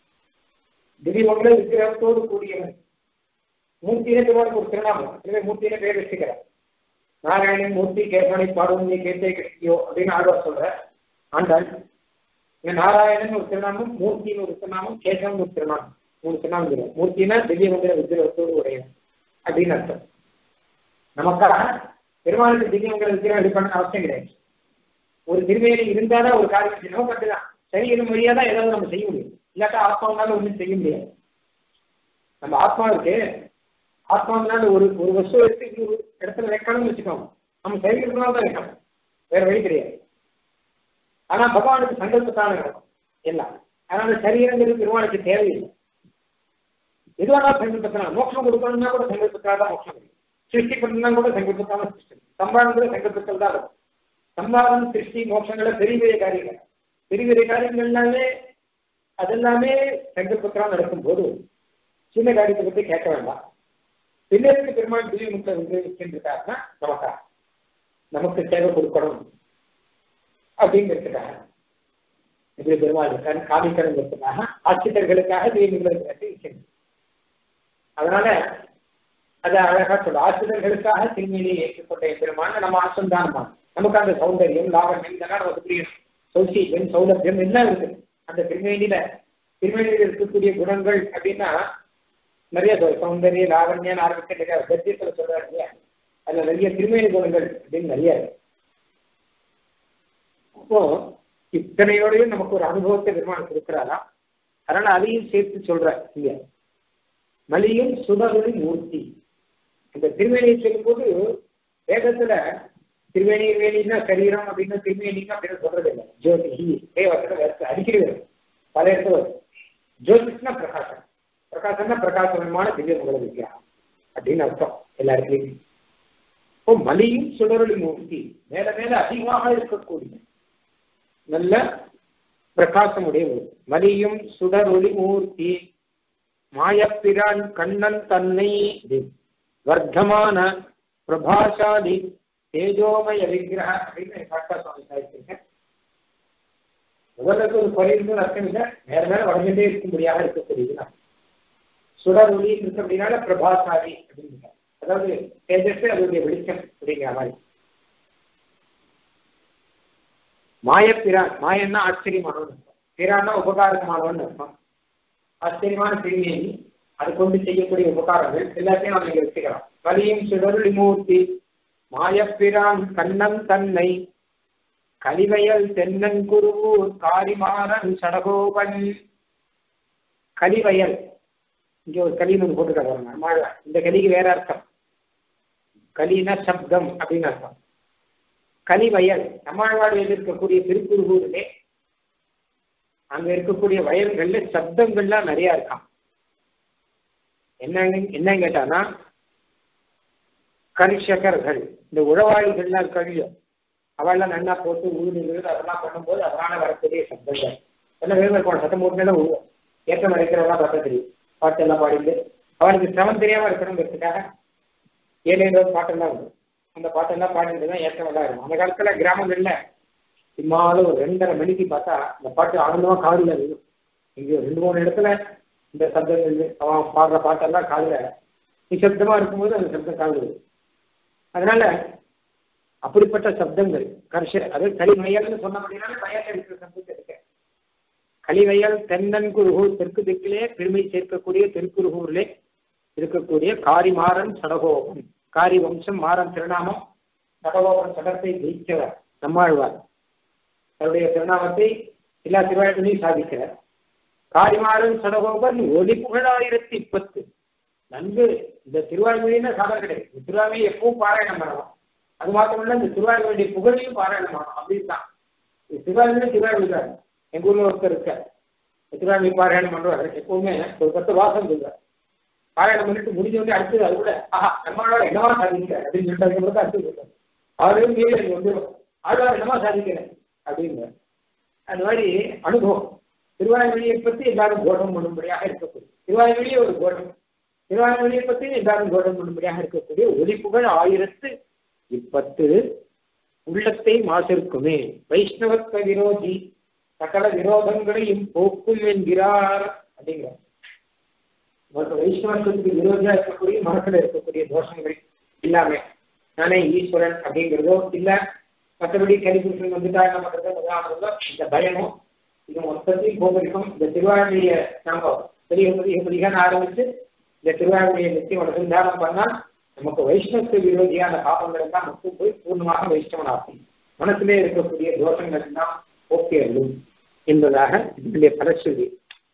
திவ்யமங்கல விக்கிரகத்தோடு கூடியவன் மூர்த்தியிலே திருவாரூர் ஒரு திருநாமம் எனவே மூர்த்தியிலே பேர் வச்சுக்கிறார் நாராயணன் மூர்த்தி கேசவனை பாடும் நீ கேட்டே கிடைக்கியோ அப்படின்னு ஆழ்வார் சொல்ற ஆண்டாள் இங்க நாராயணன் ஒரு திருநாமம் மூர்த்தின்னு ஒரு திருநாமம் கேசவன் ஒரு திருநாமம் மூணு திருநாமம் சொல்லுவோம் மூர்த்தினா திவ்யமங்கல விக்கிரகத்தோடு உடையவன் அப்படின்னு அர்த்தம் நமக்காக பெருமாளுக்கு திவ்யமங்கல விக்கிரகம் இது பண்ண அவசியம் கிடையாது ஒரு திருமையில இருந்தாதான் ஒரு காரியம் செய்யணும் மட்டும்தான் சரீரம் வழியா தான் ஏதாவது நம்ம செய்ய முடியும் இல்லாட்டா ஆத்மாவனால ஒன்றும் செய்ய முடியாது நம்ம ஆத்மாவுக்கு ஆத்மாவனால ஒரு ஒரு வஸ்து எடுத்து இன்னொரு இடத்துல வைக்கணும்னு வச்சுக்கோங்க நம்ம சரீரத்தினால தான் வைக்கணும் வேற வழி கிடையாது ஆனா பகவானுக்கு சங்கல்பத்தான நடக்கும் எல்லாம் அதனால சரீரங்கிறது பெருமாளுக்கு தேவையில்லை எதுவானாலும் சங்கல்பத்தினால் மோட்சம் கொடுக்கணும்னா கூட சங்கல்பத்தினால தான் மோட்சம் கிடைக்கும் சிருஷ்டி பண்ணா கூட சங்கல்பத்தான சிருஷ்டி சம்பாதம் கூட சங்கல்பத்தில் தான் இருக்கும் சம்பாதம் சிருஷ்டி மோட்சங்களை பெரிய பெரிய காரியங்கள் பெரிய பெரிய காரியங்கள்னாலே அதெல்லாமே சங்கல்பத்தினால் நடக்கும் போது சின்ன காரியத்தை பற்றி கேட்க வேண்டாம் பின்னருக்கு பெருமாள் திவ்ய முக்த வந்து இருக்கின்றாருன்னா நமக்கா நமக்கு சேவை கொடுக்கணும் அப்படிங்கிறதுக்காக இப்படி பெருமாள் இருக்காரு காமிக்கணுங்கிறதுக்காக ஆட்சித்தர்களுக்காக திவ்ய அதனால அதை அழகா சொல்ல ஆசிரியர்களுக்காக திருமணியை ஏற்றுக்கொண்ட பெருமான நம்ம ஆசந்தானமான நமக்கு அந்த சௌந்தரியம் லாவண்யம் இதெல்லாம் நமக்கு புரியும் சௌசீகம் சௌலபியம் எல்லாம் இருக்கு அந்த திருமேனியில திருமேனியில் இருக்கக்கூடிய குணங்கள் அப்படின்னா நிறைய சௌந்தரிய லாவண்யம் ஆரம்பிக்க நிறைய கத்தியத்துல சொல்றாரு இல்லையா அதுல நிறைய திருமேனி குணங்கள் அப்படின்னு நிறைய இருக்கு அப்போ இத்தனையோடையும் நமக்கு ஒரு அனுபவத்தை பெருமாள் கொடுக்கிறாரா அதனால அதையும் சேர்த்து சொல்ற இங்க மலியும் சுடரொளி மூர்த்தி இந்த திருவேணியை சொல்லும்போது வேதத்துல திருவேணி வேணின்னா சரீரம் அப்படின்னு திருவேணிங்க அப்படின்னு சொல்றது இல்லை ஜோதி தேவத்துல வேற அடிக்கடி வரும் பல இடத்துல வரும் ஜோதிஷ்னா பிரகாசம் பிரகாசம்னா பிரகாசமான திவ்ய முகல விக்கிரகம் அப்படின்னு அர்த்தம் எல்லா இடத்துலையும் இப்போ மலியும் சுடரொளி மூர்த்தி மேல மேல அதிகமாக இருக்கக்கூடிய நல்ல பிரகாசமுடைய ஊர் மலியும் சுடரொளி மூர்த்தி மாயப்பிரான் கண்ணன் தன்னை வர்த்தமான பிரபாசாலி தேஜோமய விக்கிரக அப்படின்னு காட்டா சுவாமி சாதிச்சிருக்கேன் முதல்ல ஒரு குறைந்து அர்த்தம் இல்லை மேல மேல வளர்ந்துட்டே இருக்கும்படியாக இருக்கக்கூடியது சுடர் ஒளி இருக்கு அப்படின்னால பிரபாசாலி அப்படின்னு அதாவது தேஜஸ் அதனுடைய வெளிச்சம் அப்படிங்கிற மாதிரி மாயப்பிரான் மாயன்னா ஆச்சரியமானவன் பிரான்னா உபகாரமானவன் அர்த்தம் ஆச்சரியமான திருமேனி அது கொண்டு செய்யக்கூடிய உபகாரங்கள் எல்லாத்தையும் நம்ம இங்க வச்சுக்கலாம் கலியும் சுடருளி மூர்த்தி மாயப்பிரான் கண்ணன் தன்னை கலிவயல் தென்னங்குருவூர் காரிமாறன் சடகோபன் கலிவயல் இங்க ஒரு கலின்னு ஒன்று போட்டுருக்காங்க மழை இந்த கலிக்கு வேற அர்த்தம் கலினா சப்தம் அப்படின்னு அர்த்தம் கனிவயல் நம்மாழ்வாடு இருக்கக்கூடிய திருக்குறுகூரிலே அங்க இருக்கக்கூடிய வயல்கள்ல சப்தங்கள்லாம் நிறைய இருக்காம் என்னங்க என்ன கேட்டானா கரிஷகர்கள் இந்த உழவாளிகள்லாம் கழியும் அவெல்லாம் நன்னா போட்டு ஊரு அதெல்லாம் பண்ணும்போது அதனால வரக்கூடிய சப்தங்கள் எல்லாம் வேறு போன சத்தம் போட்டுனால விழுவோம் ஏற்றம் அடைக்கிறவெல்லாம் பார்த்தா தெரியும் பாட்டு எல்லாம் பாடிட்டு அவனுக்கு சிரமம் தெரியாம இருக்கணுங்கிறதுக்காக ஏழு ஏழு பாட்டெல்லாம் உண்டு அந்த பாட்டெல்லாம் பாடிட்டு தான் ஏற்றம் எல்லாம் இருக்கும் அந்த காலத்துல கிராமங்கள்ல சும்மாலும் ஒரு ரெண்டரை மணிக்கு பார்த்தா இந்த பாட்டு ஆனந்தமா காதுல விழும் இங்க ரெண்டு மூணு இடத்துல இந்த சப்தங்கள் அவன் பாடுற பாட்டெல்லாம் காதுல நிசப்தமா இருக்கும்போது அந்த சப்தம் காது விழும் அதனால அப்படிப்பட்ட சப்தங்கள் கர்ஷ அது களிமயல்னு சொன்னபடினால வயல்ல இருக்கிற சப்தத்தை இருக்க களிவயல் தென்னன் குருகூர் தெற்கு திக்கிலே பெருமை சேர்க்கக்கூடிய திருக்குருகூரிலே இருக்கக்கூடிய காரிமாறன் சடகோபன் காரி வம்சம் மாறன் திருநாமம் சடகோபன் சடத்தை ஜெயிச்சவர் நம்மாழ்வார் அவருடைய திருநாமத்தை எல்லா திருவாழ்விலையும் சாதிக்கிறார் காரிமாறன் சடகோபன் ஒளி புகழாயிரத்தி பத்து நன்கு இந்த திருவாய்மொழின்னு சாதனை கிடையாது இந்த திருவாய்மொழி எப்பவும் பாராயணம் பண்ணலாம் அது மாத்திரமல்ல இந்த திருவாய்மொழியுடைய புகழையும் பாராயணம் பண்ணணும் அப்படின்னு தான் இந்த திருவாய்மொழி திருவாய்மொழி தான் எங்க ஊர்ல ஒருத்தர் இருக்க திருவாய்மொழி பாராயணம் பண்றாரு எப்பவுமே ஒரு பத்து வாசம் சொல்றாரு பாராயணம் பண்ணிட்டு முடிஞ்ச உடனே அடுத்தது அது கூட ஆஹா நம்மளோட என்னவா சாதிக்கிறார் அப்படின்னு சொல்லிட்டு அதுக்கு அடுத்து சொல்றாரு அவரையும் மீறி எனக்கு வந்து ஆழ்வார் என்னமா சாதிக்கிறேன் அப்படின்னு அந்த மாதிரி அனுபவம் திருவாய்மொழியை பற்றி எல்லாரும் கோஷம் பண்ணும்படியாக இருக்கக்கூடிய திருவாய்மொழியே ஒரு கோஷம் திருவாய்மொழியை பற்றி எல்லாரும் கோஷம் பண்ணும்படியாக இருக்கக்கூடிய ஒலிப்புகள் ஆயிரத்து இப்பத்து உள்ளத்தை மாசிருக்குமே வைஷ்ணவத்வ விரோதி சகல விரோதங்களையும் போக்கும் என்கிறார் அப்படிங்கிறார் வைஷ்ணவத்துக்கு விரோதியா இருக்கக்கூடிய மனசுல இருக்கக்கூடிய தோஷங்கள் எல்லாமே நானே ஈஸ்வரன் அப்படிங்கிறதோ இல்ல மற்றபடி கலிபுருஷன் வந்துட்டா என்ன பண்றது முதலாமதோ இந்த பயமும் இது மொத்தத்தையும் போகடிக்கும் இந்த திருவாரூரிய நாம பெரிய பெரிய பெரியான ஆரம்பிச்சு இந்த திருவாரூரிய நித்தியம் அனுசந்தானம் பண்ணா நமக்கு வைஷ்ணவத்து விரோதியான பாபங்கள் எல்லாம் மட்டும் போய் பூர்ணமாக வைஷ்ணவனாகும் மனசிலே இருக்கக்கூடிய தோஷங்கள் எல்லாம் ஓகே என்பதாக இதனுடைய பலச்சொல்லி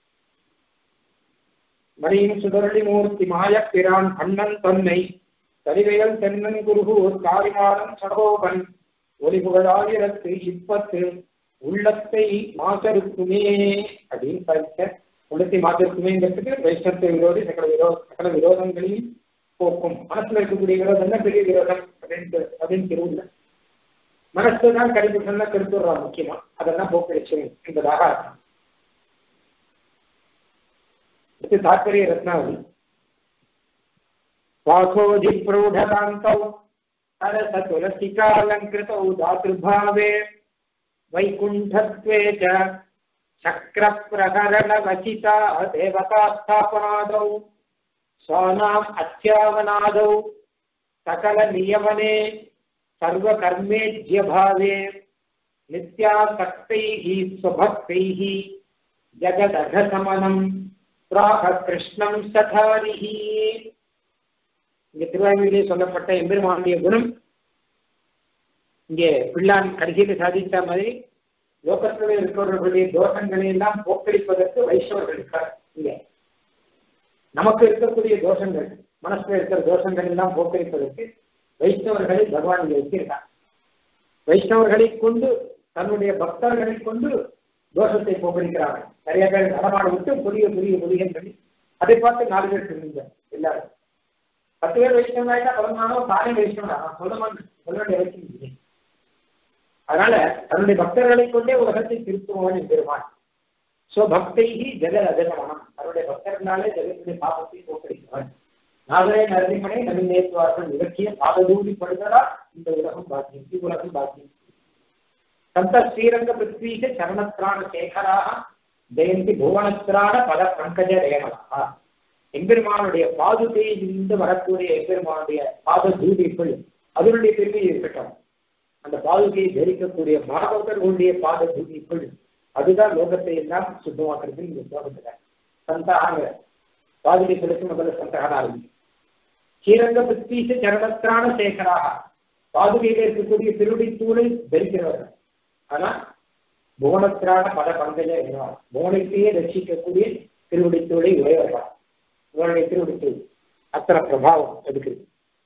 மணியின் சுடரளி மூர்த்தி மாயப் பிரான் கண்ணன் தன்னை கலிவையல் தென்னன் குருகூர் காரிமாறன் சடகோபன் ஒளிபுகழாயிரத்து இப்பத்து உள்ளத்தை மாசருக்குமே அப்படின்னு படிக்க உள்ளத்தை மாசருக்குமேங்கிறதுக்கு வைஷ்ணவத்தை விரோதி சகல விரோத சகல விரோதங்களையும் போக்கும் மனசுல இருக்கக்கூடிய விரோதம் தான் பெரிய விரோதம் அப்படின்னு அப்படின்னு திருவிழா மனசு தான் கருப்புன்னா கருத்துறா முக்கியமா அதெல்லாம் போக்கடிச்சு என்பதாக அர்த்தம் இது தாற்பரிய ரத்னாவளி வாசோஜி பிரௌಢகாந்தௌ அரச துளசிகாலங்கிருதௌ தாத்ருபாவே வைகுண்டத்வே ச சக்கரப்பிரகரணவசிதா தேவதாஸ்தாபனாதௌ स्वानाम् अत्यावनादौ सकलनियमने सर्वकर्मेज्यभावे नित्यासक्तैः स्वभक्तैः जगदघसमनं प्राह கிருஷ்ணம் சதாரிஹி இங்க திருவாயூரிலே சொல்லப்பட்ட எம்பெருமானுடைய குணம் இங்கே பிள்ளான் கடைசியில் சாதித்த மாதிரி லோகத்தில் இருக்கிறவர்களுடைய தோஷங்களை எல்லாம் போக்கடிப்பதற்கு வைஷ்ணவர்கள் இருக்கார் இங்கே நமக்கு இருக்கக்கூடிய தோஷங்கள் மனசுல இருக்கிற தோஷங்கள் எல்லாம் போக்கடிப்பதற்கு வைஷ்ணவர்களை பகவான் இங்க வச்சிருக்கார் வைஷ்ணவர்களை கொண்டு தன்னுடைய பக்தர்களை கொண்டு தோஷத்தை போக்கடிக்கிறார்கள் நிறைய பேர் நடமாட விட்டு புதிய புதிய புதியங்கள் அதை பார்த்து நாலு பேர் சொல்லுங்க எல்லாரும் பத்து பேர் வைஷ்ணவன் ஆயிட்டா பதினாலும் தானே வைஷ்ணவன் நான் சொல்ல மாட்டேன் சொல்ல வேண்டிய அவசியம் இல்லை அதனால தன்னுடைய பக்தர்களை கொண்டே உலகத்தை திருத்துவான் பெருமான் ஸ்வபக்தைகி ஜெகத் அஜகமனம் அவருடைய பக்தர்களாலே ஜெகத்துடைய பாபத்தை போக்கடிக்கிறார் நாகரே நரசிம்மனை நவீனேத்துவார்கள் இலக்கிய பாததூடி படுதலால் இந்த உலகம் பாக்கியம் உலகம் பாக்கியம் சந்த ஸ்ரீரங்க பிருத்வீக சரணத்ராண சேகராக ஜெயந்தி புவனத்ராண பத பங்கஜ ரேமலா எம்பெருமானுடைய பாதுகையிலிருந்து வரக்கூடிய எம்பெருமானுடைய பாத தூதிக்குள் அதனுடைய பெருமை இருக்கட்டும் அந்த பாதுகையை தரிக்கக்கூடிய பாகவதர்களுடைய பாத தூதிக்குள் அதுதான் லோகத்தை எல்லாம் சுத்தமாக்குறது இந்த ஸ்லோகத்துல சந்தாக பாதுகை சொல்லிட்டு முதல்ல சந்தாக ஆரம்பிக்கும் ஸ்ரீரங்க பித்தீச சரணத்திரான சேகராக பாதுகையில இருக்கக்கூடிய திருடி தூளை தரிக்கிறவர்கள் ஆனா புவனத்திரான பல பங்கஜ என்றார் புவனத்தையே ரசிக்கக்கூடிய திருவடித்தூளை உடையவர்கள் இவருடைய திருவடித்தூள் அத்தனை பிரபாவம் இருக்குது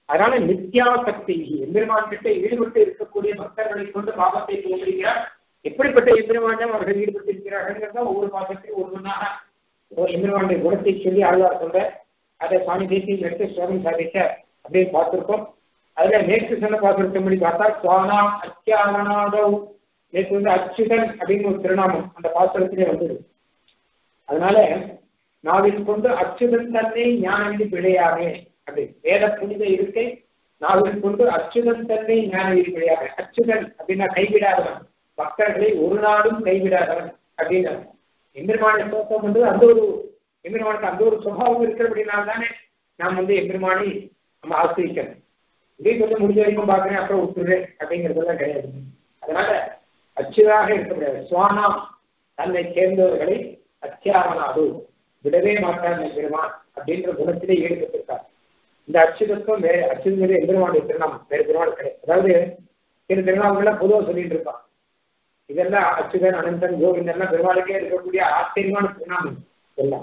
அதனால நித்யாசக்தி எம்பெருமான் கிட்ட ஈடுபட்டு இருக்கக்கூடிய பக்தர்களை கொண்டு பாபத்தை தோன்றுகிறார் எப்படிப்பட்ட எம்பெருமான் அவர்கள் ஈடுபட்டு இருக்கிறார்கள் ஒவ்வொரு பாசத்தையும் ஒவ்வொன்றாக எம்பெருமானுடைய குணத்தை சொல்லி ஆழ்வார் சொல்ற அதை சுவாமி தேசியம் எடுத்து சுவாமி சாதிக்க அப்படின்னு பார்த்திருக்கோம் அதுல நேற்று சொன்ன பாசுரத்தின்படி பார்த்தா சுவானா அத்தியாவனாதவ் நேற்று வந்து அச்சுதன் அப்படின்னு ஒரு திருநாமம் அந்த பாசுரத்திலே வந்தது அதனால நாவில் கொண்டு அச்சுதன் தன்னை ஞானந்தி பிழையாமே அப்படி வேத புனித இருக்கை நாவில் கொண்டு அச்சுதன் தன்னை ஞானந்தி பிழையாமே அச்சுதன் அப்படின்னா கைவிடாதவன் பக்தர்களை ஒரு நாளும் கைவிடாதவன் அப்படின்னு எம்பெருமானை தோற்றம் வந்து அந்த ஒரு எம்பெருமானுக்கு அந்த ஒரு சுபாவம் இருக்கிறபடினால தானே நாம் வந்து எம்பெருமானை நம்ம ஆசிரிக்கணும் இதே கொஞ்சம் முடிஞ்ச வரைக்கும் பார்க்குறேன் அப்புறம் விட்டுறேன் அப்படிங்கிறதெல்லாம் கிடையாது அதனால அச்சுதாக இருக்கக்கூடாது சுவானா தன்னை சேர்ந்தவர்களை அத்தியாவனாது விடவே மாட்டான் எம்பெருமான் அப்படின்ற குணத்திலே ஈடுபட்டிருக்கார் இந்த அச்சுதத்துவம் வேற அச்சுங்கிறது எம்பெருமானுடைய திருநாமம் வேறு திருநாள் கிடையாது அதாவது சில திருநாமங்கள்லாம் பொதுவாக சொல்லிட்டு இருப்பான் இதெல்லாம் அச்சுதன் அனந்தன் கோவிந்தன் பெருமாளுக்கே இருக்கக்கூடிய ஆச்சரியமான திருநாமம் எல்லாம்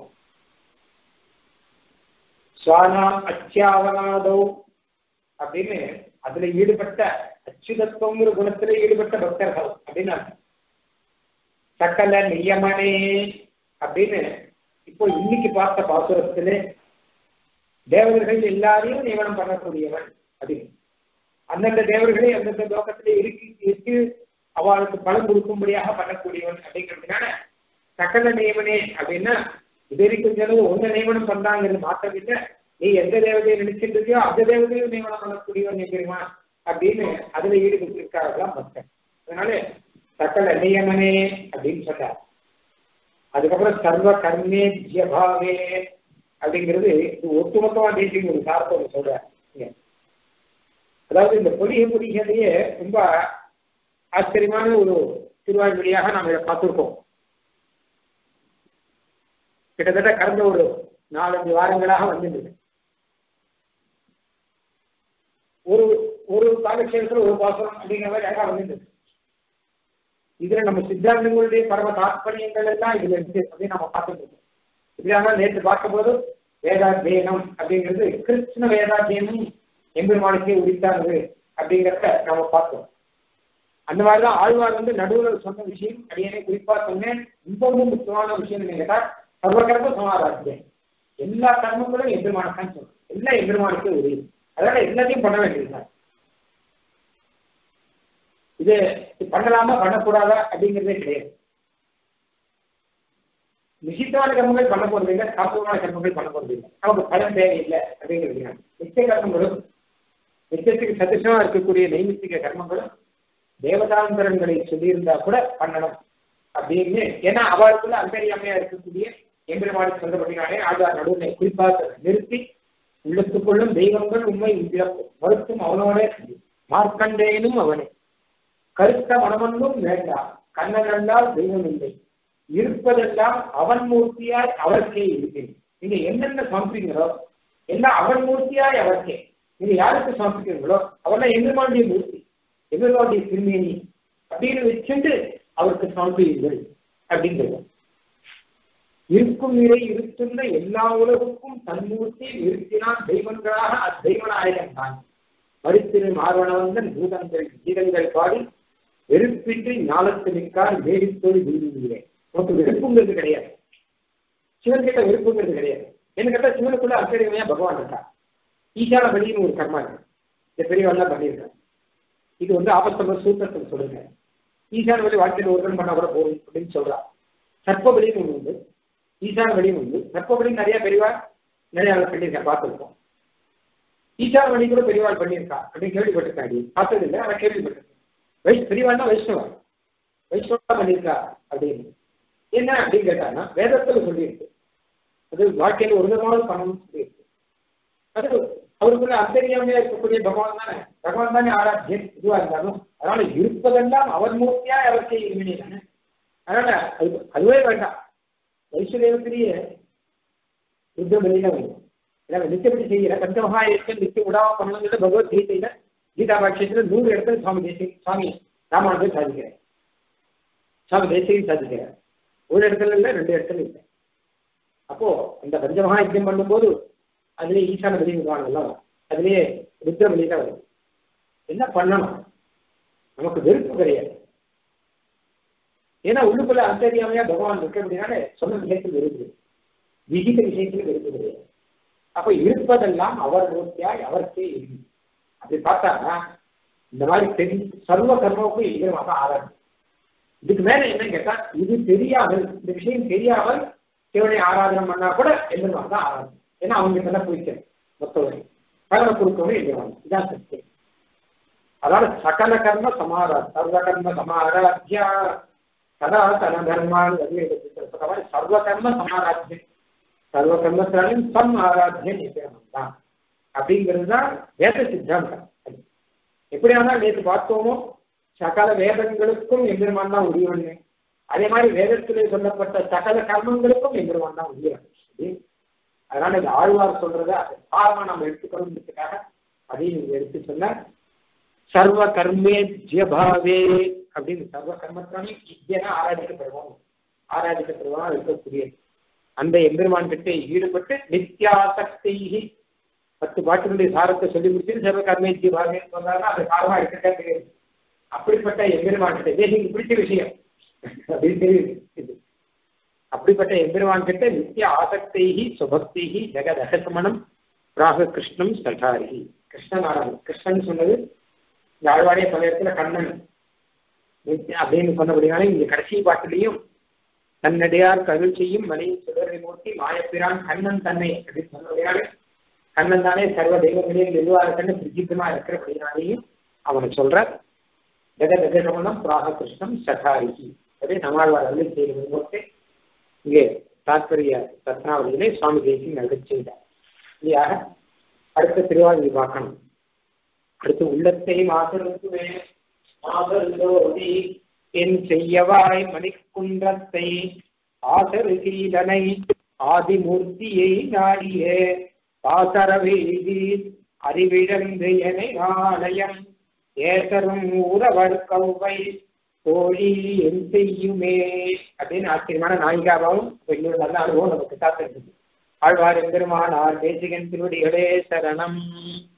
சுவானா அச்சியாவனாதோ அப்படின்னு அதுல ஈடுபட்ட அச்சுதத்துவங்கிற குணத்துல ஈடுபட்ட பக்தர்கள் அப்படின்னு சக்கல நியமனே அப்படின்னு இப்போ இன்னைக்கு பார்த்த பாசுரத்திலே தேவர்கள் எல்லாரையும் நியமனம் பண்ணக்கூடியவன் அப்படின்னு அந்தந்த தேவர்களே அந்தந்த லோகத்திலே இருக்கு இருக்கு அவளுக்கு பலன் கொடுக்கும்படியாக பண்ணக்கூடியவன் அப்படிங்கிறதுனால சக்கல நியமனே அப்படின்னா இது வரைக்கும் சொன்னது உங்க நியமனம் பண்றாங்கிறது மாற்றம் இல்லை நீ எந்த தேவதையை நினைச்சிட்டு இருக்கியோ அந்த தேவதையும் நியமனம் பண்ணக்கூடியவன் தெரியுமா அப்படின்னு அதுல ஈடுபட்டு இருக்காங்களாம் பக்தன் அதனால சக்கல நியமனே அப்படின்னு சொன்னார் அதுக்கப்புறம் சர்வ கர்மே ஜபாவே அப்படிங்கிறது இது ஒட்டுமொத்தமா தேசிய ஒரு சார்த்தம் சொல்றார் அதாவது இந்த பொடிய பொடிகளையே ரொம்ப ஆச்சரியமான ஒரு திருவாய்மொழியாக நாம் இதை பார்த்துருக்கோம் கிட்டத்தட்ட கடந்த ஒரு நாலஞ்சு வாரங்களாக வந்துருந்தது ஒரு ஒரு காலக்ஷேபத்தில் ஒரு பாசனம் அப்படிங்கிற மாதிரி அழகா வந்துருந்தது இதுல நம்ம சித்தாந்தங்களுடைய பரம தாற்பயங்கள் எல்லாம் இதுல இருக்கு அப்படின்னு நம்ம பார்த்துட்டு இருக்கோம் இப்படியாக நேற்று பார்க்கும்போது வேதாத்தியனம் அப்படிங்கிறது கிருஷ்ண வேதாத்தியனம் எம்பெருமானுக்கே உரித்தானது அப்படிங்கிறத நம்ம பார்த்தோம் அந்த மாதிரிதான் ஆழ்வார் வந்து நடுவில் சொன்ன விஷயம் அடியனை குறிப்பா சொன்னேன் ரொம்பவும் முக்கியமான விஷயம் கேட்டா சர்வகர்ம சமாராத்தியம் எல்லா கர்மங்களும் எம்பெருமானத்தான் சொல்லும் எல்லாம் எம்பெருமானுக்கே உரிய அதனால எல்லாத்தையும் பண்ண வேண்டியதுதான் இது பண்ணலாமா பண்ணக்கூடாதா அப்படிங்கிறதே கிடையாது நிஷித்தமான கர்மங்கள் பண்ண போறது இல்லை சாப்பியமான கர்மங்கள் பண்ண போறது இல்லை நமக்கு பலன் தேவையில்லை அப்படிங்கிறது நித்திய கர்மங்களும் நித்தியத்துக்கு சதிசமா இருக்கக்கூடிய நைமித்திக கர்மங்களும் தேவதாந்தரங்களை சொல்லியிருந்தா கூட பண்ணணும் அப்படின்னு ஏன்னா அவளுக்குள்ள அந்தரியாமையா இருக்கக்கூடிய எம்பெருமானுக்கு சொந்தப்படினாலே ஆழ்வார் நடுவினை குறிப்பாக நிறுத்தி உள்ளத்துக்குள்ளும் தெய்வங்கள் உண்மை மறுத்தும் அவனோட மார்க்கண்டேனும் அவனே கருத்த மனமொன்றும் வேண்டாம் கண்ணனென்றால் தெய்வம் இல்லை இருப்பதெல்லாம் அவன் மூர்த்தியாய் அவருக்கே இருக்கிறேன் நீங்க என்னென்ன சமைப்பீங்களோ எல்லாம் அவன் மூர்த்தியாய் அவருக்கே நீங்க யாருக்கு சமைக்கிறீங்களோ அவெல்லாம் எம்பெருமானுடைய மூர்த்தி எம்பெருமானுடைய திருமேனி அப்படின்னு வச்சுட்டு அவருக்கு சமைப்பீர்கள் அப்படிங்கிறது இருக்கும் நிலை இருக்கின்ற எல்லா உலகுக்கும் தன்மூர்த்தி நிறுத்தினான் தெய்வங்களாக அத்தெய்வநாயகன் தான் மறுத்திரு மார்வனவந்தன் பூதங்கள் கீதங்கள் பாடி வெறுப்பின்றி ஞாலத்து நிற்கார் வேடித்தோடு விரும்புகிறேன் உனக்கு வெறுப்புங்கிறது கிடையாது சிவன் கிட்ட வெறுப்புங்கிறது கிடையாது என்ன கேட்டா சிவனுக்குள்ள அச்சரியமையா பகவான் இருக்கா ஈசான பலின்னு ஒரு கர்மா இருக்கு இந்த பெரியவெல்லாம் பண்ணியிருக்காங்க இது வந்து ஆபத்தம்ப சூத்திரத்தில் சொல்லுங்க ஈசான வழி வாழ்க்கையில் ஒருத்தன் பண்ணா கூட போகும் அப்படின்னு சொல்றா சர்ப்ப பலின்னு ஒன்று உண்டு ஈசான வழியும் உண்டு சர்ப்ப பலி நிறைய பெரியவா நிறைய ஆள் பண்ணியிருக்கேன் பார்த்துருக்கோம் ஈசான வழி கூட பெரியவாள் பண்ணியிருக்கா அப்படின்னு கேள்விப்பட்டிருக்காடி பார்த்தது இல்லை ஆனால் கேள்விப்பட்டிருக்கேன் வைஷ் பெரியவாள்னா வைஷ்ணவா வைஷ்ணவா பண்ணியிருக்கா அப்படின்னு என்ன அப்படின்னு கேட்டாங்கன்னா வேதத்துல சொல்லியிருக்கு அது வாழ்க்கையில் ஒரு விதமாக பண்ணணும்னு சொல்லியிருக்கு அது அவருக்குள்ள அந்தரியாமையா இருக்கக்கூடிய பகவான் தானே பகவான் தானே ஆராத்தியன் இதுவா இருந்தாலும் அதனால இருப்பதெல்லாம் அவர் மூர்த்தியா அவருக்கே இருமினி தானே அதனால அது அதுவே வேண்டாம் வைஷ்ணதேவத்திலேயே ருத்ர பலியில வரும் ஏன்னா நித்தியப்படி செய்யற பஞ்சமகா இயக்கம் நித்திய விடாம பண்ணணுங்கிறது பகவத்கீதையில கீதா பாட்சியத்துல நூறு இடத்துல சுவாமி தேசிய சுவாமி ராமானுஜர் சாதிக்கிறார் சுவாமி தேசியம் சாதிக்கிறார் ஒரு இடத்துல இல்லை ரெண்டு இடத்துல இல்லை அப்போ அந்த பஞ்சமகா யஜ்யம் பண்ணும்போது அதுல ஈசான பலி விடுவாங்கல்ல அதுலயே ருத்ரபலி தான் வருது என்ன பண்ணணும் நமக்கு வெறுப்பு கிடையாது ஏன்னா உள்ளுக்குள்ள அந்தரியாமையா பகவான் இருக்க அப்படின்னாலே சொன்ன விஷயத்தில் வெறுப்பு விகித விஷயத்தில் வெறுப்பு கிடையாது அப்ப இருப்பதெல்லாம் அவர் மூர்த்தியாய் அவருக்கே இருக்கு அப்படி பார்த்தா இந்த மாதிரி தெரி சர்வ கர்மாவுக்கும் ஈரமாக ஆராய்ச்சி இதுக்கு மேல என்ன கேட்டா இது தெரியாமல் இந்த விஷயம் தெரியாமல் சிவனை ஆராதனை பண்ணா கூட எந்திரமாக தான் ஆராதனை ஏன்னா அவங்க இதெல்லாம் பிடிக்கணும் மொத்தவரை கலரை கொடுக்கணும் எந்திரவாங்க இதான் சத்தியம் அதாவது சகல கர்ம சமாரா சர்வ கர்ம சமாராத்தியா சதா தன தர்மான் சொல்ற மாதிரி சர்வ கர்ம சமாராத்தியம் சர்வ கர்மத்தாலையும் சம் ஆராத்திய நிச்சயம் தான் அப்படிங்கிறது தான் வேத சித்தாந்தம் எப்படியானால் நேற்று பார்த்தோமோ சகல வேதங்களுக்கும் எம்பெருமான் தான் உரியவன் அதே மாதிரி வேதத்திலே சொல்லப்பட்ட சகல கர்மங்களுக்கும் எம்பெருமான் தான் உரியவன் அதனால இந்த ஆழ்வார் சொல்றத அது சாரமா நம்ம எடுத்துக்கணுங்கிறதுக்காக அதையும் நீங்க எடுத்து சொன்ன சர்வ கர்மே ஜபாவே அப்படின்னு சர்வ கர்மத்தாலையும் இத்தியனா ஆராதிக்கப்படுவோம் ஆராதிக்கப்படுவான் இருக்கக்கூடியது அந்த எம்பெருமான் கிட்ட ஈடுபட்டு நித்யாசக்தி பத்து பாட்டினுடைய சாரத்தை சொல்லி முடிச்சு சர்வ கர்மேஜி பாகேன்னு சொன்னாங்கன்னா அது சாரமா இருக்கட்டே தெரியாது அப்படிப்பட்ட எம்பெருமான் கிட்ட தேசிக்கு பிடிச்ச விஷயம் அப்படின்னு தெரியுது இது அப்படிப்பட்ட எம்பெருமான் கிட்ட நித்திய ஆசக்தி சுபக்தி ஜெகதகசமனம் ராக கிருஷ்ணம் சட்டாரி கிருஷ்ணநாராயணன் கிருஷ்ணன் சொன்னது இந்த ஆழ்வாடைய பல இடத்துல கண்ணன் அப்படின்னு சொன்னபடினாலே இங்க கடைசி பாட்டிலையும் தன்னடியார் கருள் செய்யும் மணி சுடரை மூர்த்தி மாயப்பிரான் கண்ணன் தன்னை அப்படின்னு சொன்னபடினாலே கண்ணன் தானே சர்வ தெய்வங்களையும் நிர்வாகத்தன்னு பிரசித்தமா இருக்கிறபடினாலேயும் அவனை சொல்ற ஜெகதகசமனம் பிராக கிருஷ்ணம் சட்டாரிகி அதே நம்மாழ்வார் அருள் செய்யும் போது இங்கே தாத்பரிய ரத்னாவளியிலே சுவாமி தேசியம் அருள் செய்தார் இல்லையாக அடுத்த திருவாரூரை பார்க்கணும் அடுத்து உள்ளத்தை மாசருக்குவே மாசருந்தோதி என் செய்யவாய் மணிக்குன்றத்தை ஆசருகீலனை ஆதிமூர்த்தியை நாடியே பாசரவேதி அறிவிழந்து என ஆலயம் ஏசரும் ஊரவர் கௌவை தோழி என் செய்யுமே அப்படின்னு ஆச்சரியமான நாயிகாவும் இன்னொரு நல்ல அனுபவம் நமக்கு காத்திருக்குது ஆழ்வார் எம்பெருமானார் தேசிகன் திருவடிகளே சரணம்